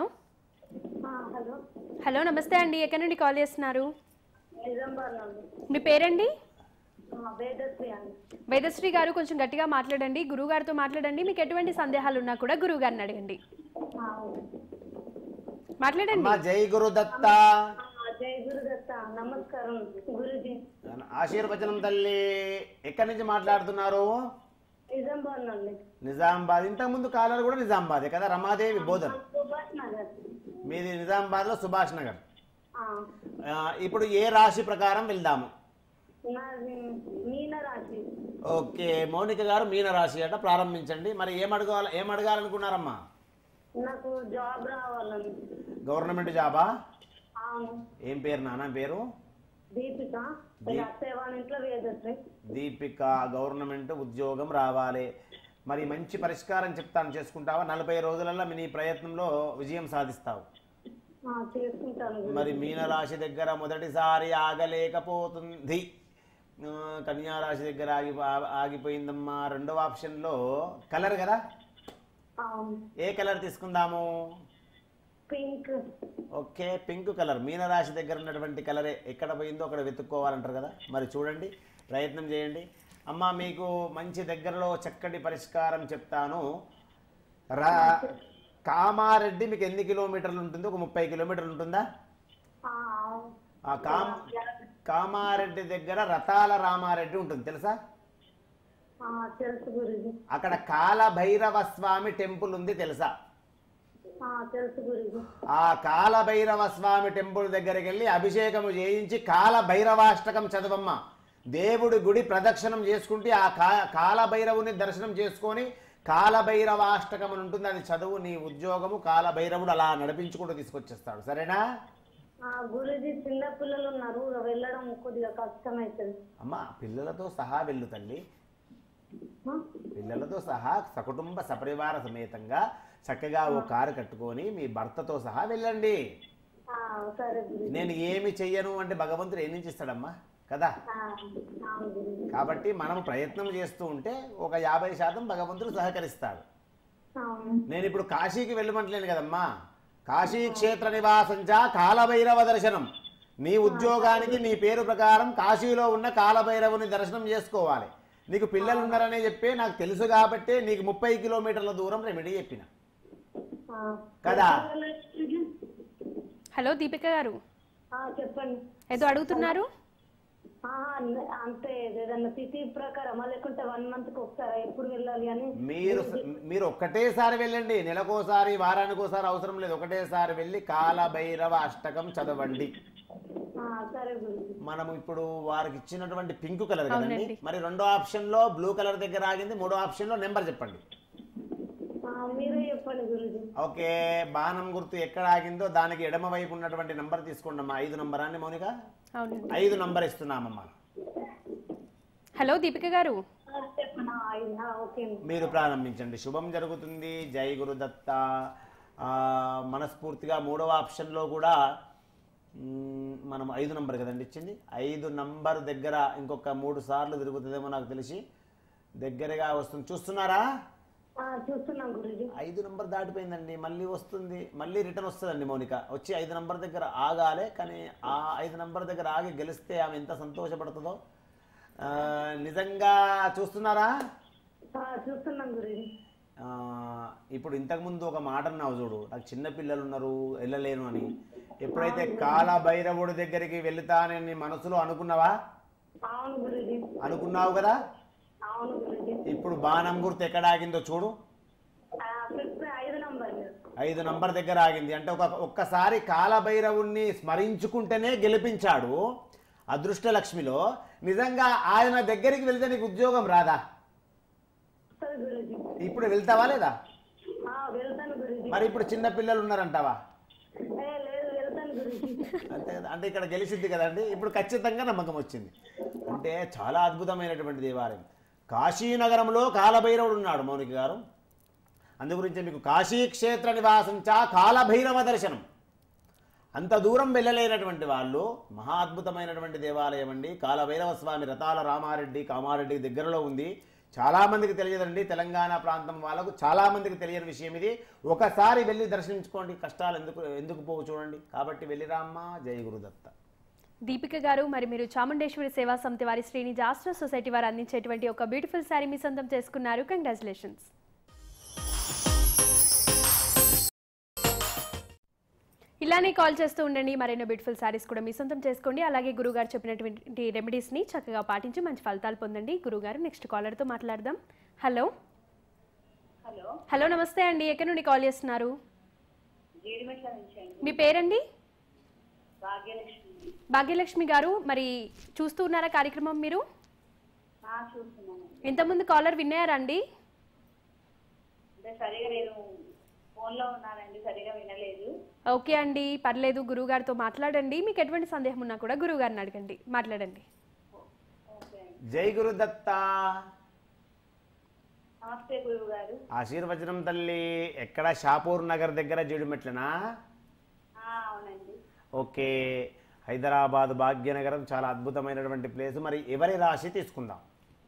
S3: హలో
S1: హలో నమస్తే అండి ఎక్కడి నుండి కాల్ చేస్తున్నారు
S3: నిజామాబాద్ నుండి
S1: మీ పేరండి
S3: ఆ, వేదశ్రీ అండి
S1: వేదశ్రీ గారు కొంచెం గట్టిగా మాట్లాడండి గురువు గారితో మాట్లాడండి మీకు ఎటువంటి సందేహాలు ఉన్నా కూడా గురువు గారిని అడగండి
S3: ఆ, ఓకే.
S1: మాట్లాడండి
S2: అమ్మా జై గురుదత్త
S3: ఆ, జై గురుదత్త నమస్కారం గురుజీ
S2: ఆశీర్వచనం తల్లి ఎక్కడి నుంచి మాట్లాడుతున్నారు
S3: నిజామాబాద్ నుండి
S2: నిజామాబాద్ ఇంతకుముందు కాలర్ కూడా నిజామాబాదే కదా రమాదేవి బోధన్
S3: సుభాష్ నగర్
S2: మీది నిజామాబాద్లో సుభాష్ నగర్
S3: ఆ,
S2: ఆ, ఇప్పుడు ఏ రాశి ప్రకారం వెళ్దాము
S3: నాది మీన రాశి
S2: ఓకే మౌనిక గారు మీన రాశి అట ప్రారంభించండి మరి ఏం అడగాల ఏం అడగాలనుకున్నారమ్మా
S3: నాకు జాబ్ రావాలని
S2: గవర్నమెంట్ జాబా
S3: అవును
S2: ఏం పేరు నాన్న పేరు
S3: దీపిక
S2: దీ-
S3: సేవా ఇంట్లో వేదశ్రీ
S2: దీపిక గవర్నమెంట్ ఉద్యోగం రావాలి మరి మంచి పరిష్కారం చెప్తాను చేసుకుంటావా నలభై రోజులలో నీ ప్రయత్నంలో విజయం సాధిస్తావు
S3: ఆ, చేసుకుంటాను గురు.
S2: మరి మీనరాశి దగ్గర మొదటిసారి ఆగలేకపోతుంది ఆ, కన్యా రాశి దగ్గర ఆగి ఆ- ఆగిపోయిందమ్మా రెండవ ఆప్షన్లో కలర్ కదా
S3: అవును
S2: ఏ కలర్ తీసుకుందాము
S3: పింక్
S2: ఓకే పింక్ కలర్ మీనరాశి దగ్గర ఉన్నటువంటి కలరే ఎక్కడ పోయిందో అక్కడ వెతుక్కోవాలంటారు కదా మరి చూడండి ప్రయత్నం చేయండి అమ్మ మీకు మంచి దగ్గరలో చక్కటి పరిష్కారం చెప్తాను రా కామారెడ్డి మీకు ఎన్ని కిలోమీటర్లు ఉంటుంది ఒక ముప్పై కిలోమీటర్లు ఉంటుందా
S3: ఆ, అవును.
S2: ఆ కామ కామారెడ్డి దగ్గర రతాల రామారెడ్డి ఉంటుంది తెలుసా
S3: ఆ, తెలుసు గురుజీ
S2: అక్కడ కాలభైరవ స్వామి టెంపుల్ ఉంది తెలుసా
S3: ఆ, తెలుసు గురుజీ
S2: ఆ కాలభైరవ స్వామి టెంపుల్ దగ్గరికి వెళ్ళి అభిషేకము చేయించి కాలభైరవాష్టకం చదవమ్మ దేవుడి గుడి ప్రదక్షిణం చేసుకుంటే ఆ కా కాలభైరవుని దర్శనం చేసుకొని కాలభైరవాష్టకం అని ఉంటుంది అది చదువు నీ ఉద్యోగము కాలభైరవుడు అలా నడిపించుకుంటూ తీసుకొచ్చేస్తాడు సరేనా
S3: ఆ, గురుజీ చిన్న పిల్లలు ఉన్నారు వెళ్ళడం కొద్దిగా కష్టమవుతుంది
S2: అమ్మ పిల్లలతో సహా వెళ్ళు తల్లి
S3: ఆ?
S2: పిల్లలతో సహా సకుటుంబ సపరివార సమేతంగా చక్కగా ఓ కారు కట్టుకొని మీ భర్తతో సహా వెళ్ళండి
S3: ఆ, సరే గురుజీ
S2: నేను ఏమి చెయ్యను అంటే భగవంతుడు ఏం నుంచి ఇస్తాడమ్మా కదా
S3: ఆ, అవును గురుజీ
S2: కాబట్టి మనం ప్రయత్నం చేస్తూ ఉంటే ఒక యాభై శాతం భగవంతుడు సహకరిస్తాడు
S3: అవును
S2: నేను ఇప్పుడు కాశీకి వెళ్ళమంటలేను కదమ్మా కాశీ క్షేత్ర నివాసంచ కాలభైరవ దర్శనం నీ ఉద్యోగానికి నీ పేరు ప్రకారం కాశీలో ఉన్న కాలభైరవుని దర్శనం చేసుకోవాలి నీకు పిల్లలు ఉన్నారనే చెప్పి నాకు తెలుసు కాబట్టి నీకు ముప్పై కిలోమీటర్ల దూరం రెమెడీ చెప్పిన
S5: ఆ,
S2: కదా
S1: హలో దీపిక గారు
S5: ఆ, చెప్పండి
S1: ఏదో అడుగుతున్నారు
S5: ఆ, అన్న- అంతే ఏదన్నా తిథి ప్రకారమా లేకుంటే వన్ మంత్ కి ఒకసారి ఎప్పుడు వెళ్ళాలి అని
S2: మీరు మీరు ఒక్కటేసారి వెళ్ళండి నెలకోసారి వారానికి ఒకసారి అవసరం లేదు ఒకటేసారి వెళ్ళి కాలభైరవ అష్టకం చదవండి
S5: ఆ, సరే గురుజీ
S2: మనం ఇప్పుడు వారికి ఇచ్చినటువంటి పింక్ కలర్ కదండి
S1: అవునండి.
S2: మరి రెండో ఆప్షన్ లో బ్లూ కలర్ దగ్గర ఆగింది మూడో ఆప్షన్ లో నెంబర్ చెప్పండి
S5: ఆ, మీరే చెప్పండి గురుజీ
S2: ఓకే బాణం గుర్తు ఎక్కడ ఆగిందో దానికి ఎడమ వైపు ఉన్నటువంటి నంబర్ తీసుకోండి అమ్మా ఐదు నంబర్ అండి మౌనిక
S1: అవునండి
S2: ఐదు నంబర్ ఇస్తున్నామమ్మా
S1: హలో దీపిక గారు
S5: ఆ, చెప్పండి ఆ, అయింది. ఆ, ఓకే అండి.
S2: మీరు ప్రారంభించండి శుభం జరుగుతుంది జై గురుదత్త ఆ, మనస్ఫూర్తిగా మూడవ ఆప్షన్లో కూడా మ్, మనం ఐదు నంబర్ కదండి ఇచ్చింది ఐదు నంబర్ దగ్గర ఇంకొక మూడు సార్లు తిరుగుతుందేమో నాకు తెలిసి దగ్గరగా వస్తుంది చూస్తున్నారా
S5: ఆ, చూస్తున్నాం గురుజీ
S2: ఐదు నంబర్ దాటిపోయిందండి మళ్ళీ వస్తుంది మళ్ళీ రిటర్న్ వస్తుందండి మౌనిక వచ్చి ఐదు నంబర్ దగ్గర ఆగాలే కానీ ఆ ఐదు నంబర్ దగ్గర ఆగి గెలిస్తే ఆమె ఎంత సంతోషపడుతుందో ఆ, నిజంగా చూస్తున్నారా
S5: ఆ, చూస్తున్నాం గురుజీ
S2: ఆ, ఇప్పుడు ఇంతకుముందు ఒక మాట అన్నావు చూడు నాకు చిన్న పిల్లలు ఉన్నారు వెళ్ళలేను అని ఎప్పుడైతే కాల భైరవుడి దగ్గరికి వెళుతానని మనసులో అనుకున్నావా
S5: అవును గురుజీ
S2: అనుకున్నావు కదా
S5: అవును గురుజీ
S2: ఇప్పుడు బాణం గుర్తు ఎక్కడ ఆగిందో చూడు
S5: ఆ, ఫిఫ్త్ ఐదు నంబర్
S2: ఐదు నంబర్ దగ్గర ఆగింది అంటే ఒక ఒక్కసారి కాలభైరవుణ్ణి స్మరించుకుంటేనే గెలిపించాడు అదృష్ట లక్ష్మిలో నిజంగా ఆయన దగ్గరికి వెళ్తే నీకు ఉద్యోగం రాదా
S5: సరే గురుజీ
S2: ఇప్పుడు వెళ్తావా లేదా
S5: ఆ, వెళ్తాను గురుజీ
S2: మరి ఇప్పుడు చిన్న పిల్లలు ఉన్నారంటావా
S5: ఏ, లేదు వెళ్తాను గురుజీ
S2: అంతే కదా అంటే ఇక్కడ గెలిచింది కదండి ఇప్పుడు ఖచ్చితంగా నమ్మకం వచ్చింది అంటే చాలా అద్భుతమైనటువంటి దేవాలయం కాశీనగరంలో కాలభైరవుడు ఉన్నాడు మౌనిక గారు అందు గురించి మీకు కాశీ క్షేత్ర నివాసం చా కాలభైరవ దర్శనం అంత దూరం వెళ్ళలేనటువంటి వాళ్ళు మహా అద్భుతమైనటువంటి దేవాలయం అండి కాలభైరవ స్వామి రతాల రామారెడ్డి కామారెడ్డి దగ్గరలో ఉంది చాలా మందికి తెలియదండి తెలంగాణ ప్రాంతం వాళ్ళకు చాలా మందికి తెలియని విషయం ఇది ఒకసారి వెళ్ళి దర్శించుకోండి కష్టాలు ఎందుకు ఎందుకు పోవు చూడండి కాబట్టి వెళ్ళిరామ్మా జయ గురుదత్త
S1: దీపిక గారు మరి మీరు చాముండేశ్వరి సేవా సమితి వారి శ్రీనిజ ఆస్ట్రో సొసైటీ వారు అందించేటువంటి ఒక బ్యూటిఫుల్ శారీ మీ సొంతం చేసుకున్నారు కంగ్రాచులేషన్స్ ఇలానే కాల్ చేస్తూ ఉండండి మరెన్నో బ్యూటిఫుల్ శారీస్ కూడా మీ సొంతం చేసుకోండి అలాగే గురుగారు చెప్పినటువంటి రెమెడీస్ని చక్కగా పాటించి మంచి ఫలితాలు పొందండి గురుగారు నెక్స్ట్ కాలర్తో మాట్లాడదాం హలో
S4: హలో
S1: హలో నమస్తే అండి ఎక్కడి నుండి కాల్ చేస్తున్నారు
S4: జీడిమెట్ల నుంచి అండి
S1: మీ పేరండి
S4: భాగ్యలక్ష్మి
S1: భాగ్యలక్ష్మి గారు మరి చూస్తూ ఉన్నారా కార్యక్రమం మీరు
S4: ఆ, చూస్తున్నాను
S1: ఇంతకుముందు కాలర్ విన్నారా అండి
S4: అంటే సరిగా నేను ఫోన్లో ఉన్నానండి సరిగా వినలేదు
S1: ఓకే అండి పర్లేదు గురువుగారితో మాట్లాడండి మీకు ఎటువంటి సందేహం ఉన్నా కూడా గురువుగారిని అడగండి మాట్లాడండి
S4: ఓకే అండి
S2: జై గురుదత్త
S4: నమస్తే గురువు గారు
S2: ఆశీర్వచనం తల్లి ఎక్కడ షాపూర్ నగర్ దగ్గర జీడిమెట్లనా
S4: అవునండి
S2: ఓకే హైదరాబాద్ భాగ్యనగరం చాలా అద్భుతమైనటువంటి ప్లేస్ మరి ఎవరి రాశి తీసుకుందాం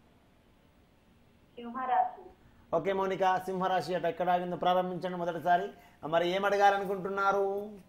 S4: సింహరాశి
S2: ఓకే మౌనిక సింహరాశి అట ఎక్కడ ఆగిందో ప్రారంభించండి మొదటిసారి మరి ఏం అడగాలనుకుంటున్నారు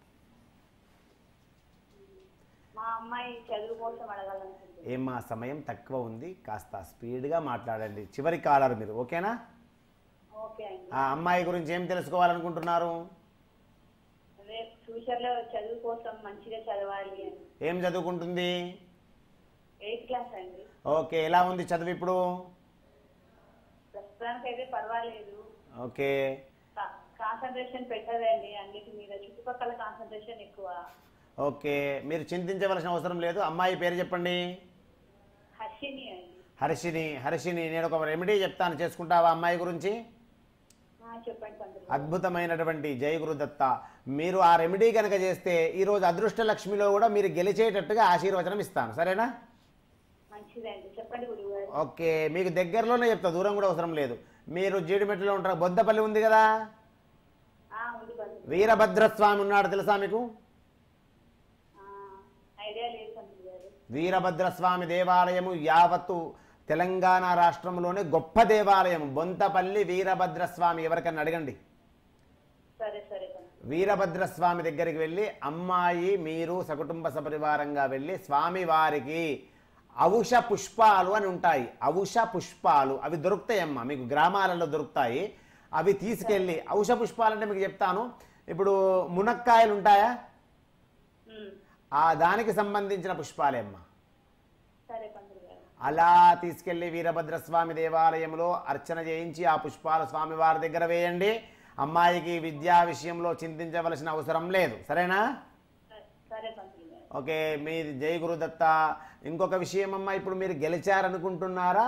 S4: మా అమ్మాయి చదువు కోసం అడగాలనుకుంటున్నాను
S2: ఏం మా సమయం తక్కువ ఉంది కాస్త స్పీడ్గా మాట్లాడండి చివరి కాలర్ మీరు ఓకేనా
S4: ఓకే అండి
S2: ఆ అమ్మాయి గురించి ఏం తెలుసుకోవాలనుకుంటున్నారు
S4: అదే ఫ్యూచర్లో చదువు కోసం మంచిగా చదవాలి అని
S2: ఏం చదువుకుంటుంది
S4: ఎయిత్ క్లాస్ అండి
S2: ఓకే ఎలా ఉంది చదువు ఇప్పుడు
S4: ప్రస్తుతానికి అయితే పర్వాలేదు
S2: ఓకే
S4: కాన్సన్ట్రేషన్ పెట్టదండి అన్నిటి మీద చుట్టుపక్కల కాన్సన్ట్రేషన్ ఎక్కువ
S2: ఓకే మీరు చింతించవలసిన అవసరం లేదు అమ్మాయి పేరు చెప్పండి
S4: హర్షిని అండి
S2: హర్షిని హర్షిని నేను ఒక రెమెడీ చెప్తాను చేసుకుంటావా అమ్మాయి గురించి
S4: ఆ, చెప్పండి పంతులు
S2: అద్భుతమైనటువంటి జయ గురుదత్త మీరు ఆ రెమెడీ కనుక చేస్తే ఈరోజు అదృష్ట లక్ష్మిలో కూడా మీరు గెలిచేటట్టుగా ఆశీర్వచనం ఇస్తాను సరేనా
S4: మంచిదండి చెప్పండి గురువు గారు
S2: ఓకే మీకు దగ్గరలోనే చెప్తా దూరం కూడా అవసరం లేదు మీరు జీడిమెట్లో ఉంటారు బొద్దపల్లి ఉంది కదా
S4: ఆ, ఉంది పంతులు
S2: వీరభద్రస్వామి ఉన్నాడు తెలుసా మీకు
S4: ఆ, ఐడియా లేదు పంతులు గారు
S2: వీరభద్రస్వామి దేవాలయము యావత్తు తెలంగాణ రాష్ట్రంలోనే గొప్ప దేవాలయం బొంతపల్లి వీరభద్రస్వామి ఎవరికన్నా అడగండి
S4: సరే సరే పంతులు
S2: వీరభద్ర స్వామి దగ్గరికి వెళ్ళి అమ్మాయి మీరు సకుటుంబ సపరివారంగా వెళ్ళి స్వామి వారికి ఔష పుష్పాలు అని ఉంటాయి ఔష పుష్పాలు అవి దొరుకుతాయమ్మా మీకు గ్రామాలలో దొరుకుతాయి అవి తీసుకెళ్ళి ఔష పుష్పాలు అంటే మీకు చెప్తాను ఇప్పుడు మునక్కాయలు ఉంటాయా
S4: ఉమ్,
S2: ఆ దానికి సంబంధించిన పుష్పాలే అమ్మా
S4: సరే పంతులు గారు
S2: అలా తీసుకెళ్లి వీరభద్ర స్వామి దేవాలయంలో అర్చన చేయించి ఆ పుష్పాలు స్వామి వారి దగ్గర వేయండి అమ్మాయికి విద్యా విషయంలో చింతించవలసిన అవసరం లేదు సరేనా
S4: సరే- సరే పంతులు గారు
S2: ఓకే మీ జై గురుదత్త ఇంకొక విషయం అమ్మా ఇప్పుడు మీరు గెలిచారనుకుంటున్నారా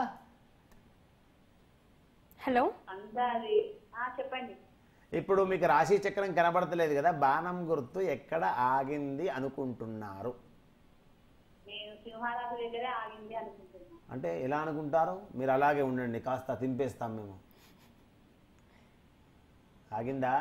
S1: హలో
S4: అంతా అది ఆ, చెప్పండి
S2: ఇప్పుడు మీకు రాశి చక్రం కనబడతలేదు కదా బాణం గుర్తు ఎక్కడ ఆగింది అనుకుంటున్నారు
S4: నేను సింహారాజు దగ్గరే ఆగింది అనుకుంటున్నాను
S2: అంటే ఎలా అనుకుంటారు మీరు అలాగే ఉండండి కాస్త తింపేస్తాం మేము ఆగిందా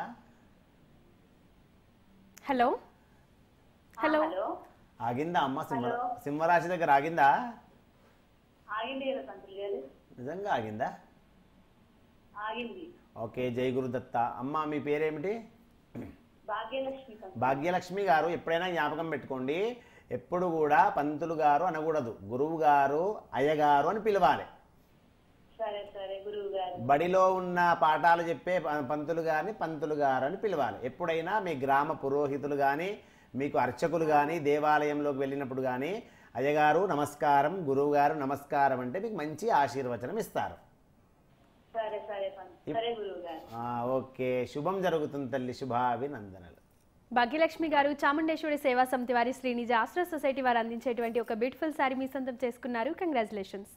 S1: హలో
S4: ఆ,
S1: హలో
S4: హలో
S2: ఆగిందా అమ్మ సింహ
S4: హలో.
S2: సింహరాశి దగ్గర ఆగిందా
S4: ఆగింది కదా పంతులు గారు
S2: నిజంగా ఆగిందా
S4: ఆగింది
S2: ఓకే జై గురుదత్త అమ్మ మీ పేరేమిటి
S4: భాగ్యలక్ష్మి పంతులు
S2: భాగ్యలక్ష్మి గారు ఎప్పుడైనా జ్ఞాపకం పెట్టుకోండి ఎప్పుడు కూడా పంతులు గారు అనకూడదు గురువు గారు అయ్యగారు అని పిలవాలి
S4: సరే సరే గురువు గారు
S2: బడిలో ఉన్న పాఠాలు చెప్పే ప- పంతులు గారిని పంతులు గారు అని పిలవాలి ఎప్పుడైనా మీ గ్రామ పురోహితులు కానీ మీకు అర్చకులు కానీ దేవాలయంలోకి వెళ్ళినప్పుడు కానీ అయ్యగారు నమస్కారం గురువు గారు నమస్కారం అంటే మీకు మంచి ఆశీర్వచనం ఇస్తారు
S4: సరే సరే పంతులు సరే గురువు గారు
S2: ఆ, ఓకే శుభం జరుగుతుంది తల్లి శుభాభినందనలు
S1: భాగ్యలక్ష్మి గారు చాముండేశ్వరి సేవా సమితి వారి శ్రీనిజ ఆశ్రయ సొసైటీ వారు అందించేటువంటి ఒక బ్యూటిఫుల్ శారీ మీ సొంతం చేసుకున్నారు కంగ్రాచులేషన్స్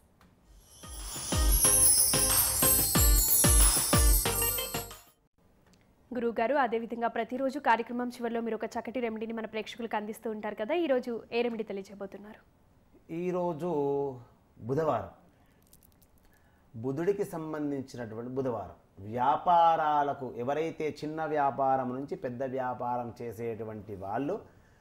S1: గురువు గారు అదేవిధంగా ప్రతిరోజు కార్యక్రమం చివరిలో మీరు ఒక చక్కటి రెమెడీని మన ప్రేక్షకులకు అందిస్తూ ఉంటారు కదా ఈరోజు ఏ రెమెడీ తెలియజేయబోతున్నారు
S2: ఈరోజు బుధవారం బుధుడికి సంబంధించినటువంటి బుధవారం వ్యాపారాలకు ఎవరైతే చిన్న వ్యాపారం నుంచి పెద్ద వ్యాపారం చేసేటువంటి వాళ్ళు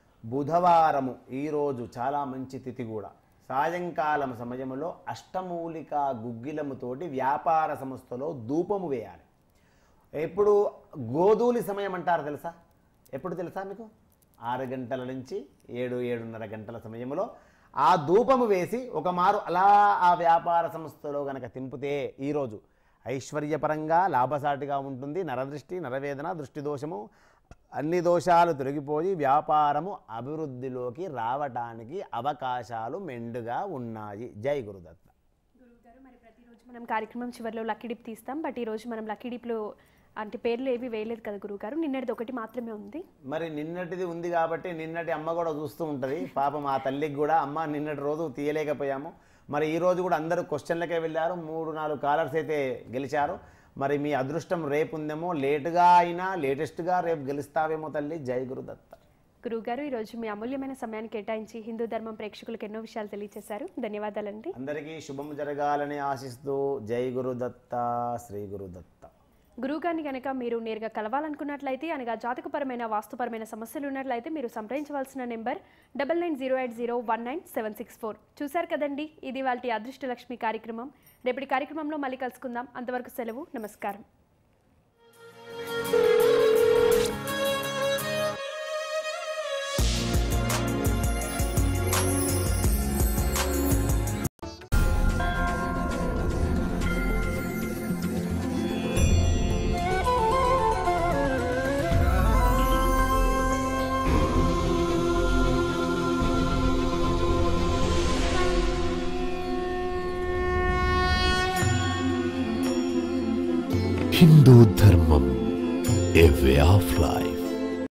S2: బుధవారము ఈరోజు చాలా మంచి తిథి కూడా సాయంకాలం సమయంలో అష్టమూలిక గుగ్గిలముతోటి వ్యాపార సంస్థలో ధూపము వేయాలి ఎప్పుడు గోధూలి సమయం అంటారు తెలుసా ఎప్పుడు తెలుసా మీకు ఆరు గంటల నుంచి ఏడు ఏడున్నర గంటల సమయంలో ఆ ధూపము వేసి ఒక మారు అలా ఆ వ్యాపార సంస్థలో గనక తింపితే ఈరోజు ఐశ్వర్యపరంగా లాభసాటిగా ఉంటుంది నరదృష్టి నరవేదన దృష్టి దోషము అన్ని దోషాలు తొలగిపోయి వ్యాపారము అభివృద్ధిలోకి రావటానికి అవకాశాలు మెండుగా ఉన్నాయి జై గురుదత్త
S1: గురువుగారు మరి ప్రతిరోజు మనం కార్యక్రమం చివరిలో లక్కీ డిప్ తీస్తాం బట్ ఈరోజు మనం లక్కీ డిప్లో అంటే పేర్లు ఏవి వేయలేదు కదా గురువుగారు నిన్నటిది ఒకటి మాత్రమే ఉంది
S2: మరి నిన్నటిది ఉంది కాబట్టి నిన్నటి అమ్మ కూడా చూస్తూ ఉంటుంది పాపం ఆ తల్లికి కూడా అమ్మ నిన్నటి రోజు తీయలేకపోయాము మరి ఈ రోజు కూడా అందరూ క్వశ్చన్లకే వెళ్ళారు మూడు నాలుగు కాలర్స్ అయితే గెలిచారు మరి మీ అదృష్టం రేపు ఉందేమో లేటుగా అయినా లేటెస్ట్గా రేపు గెలుస్తావేమో తల్లి జై గురుదత్త
S1: గురువుగారు ఈరోజు మీ అమూల్యమైన సమయాన్ని కేటాయించి హిందూ ధర్మం ప్రేక్షకులకు ఎన్నో విషయాలు తెలియజేశారు ధన్యవాదాలండి
S2: అందరికీ శుభం జరగాలని ఆశిస్తూ జై గురుదత్త శ్రీ గురుదత్త
S1: గురువుగారిని కనుక మీరు నేరుగా కలవాలనుకున్నట్లయితే అనగా జాతకపరమైన వాస్తుపరమైన సమస్యలు ఉన్నట్లయితే మీరు సంప్రదించవలసిన number double nine zero eight zero one nine seven six four చూశారు కదండి ఇది వాళ్ళ అదృష్టలక్ష్మి కార్యక్రమం రేపటి కార్యక్రమంలో మళ్ళీ కలుసుకుందాం అంతవరకు సెలవు నమస్కారం
S6: హిందూ ధర్మం ఏ వే ఆఫ్ లైఫ్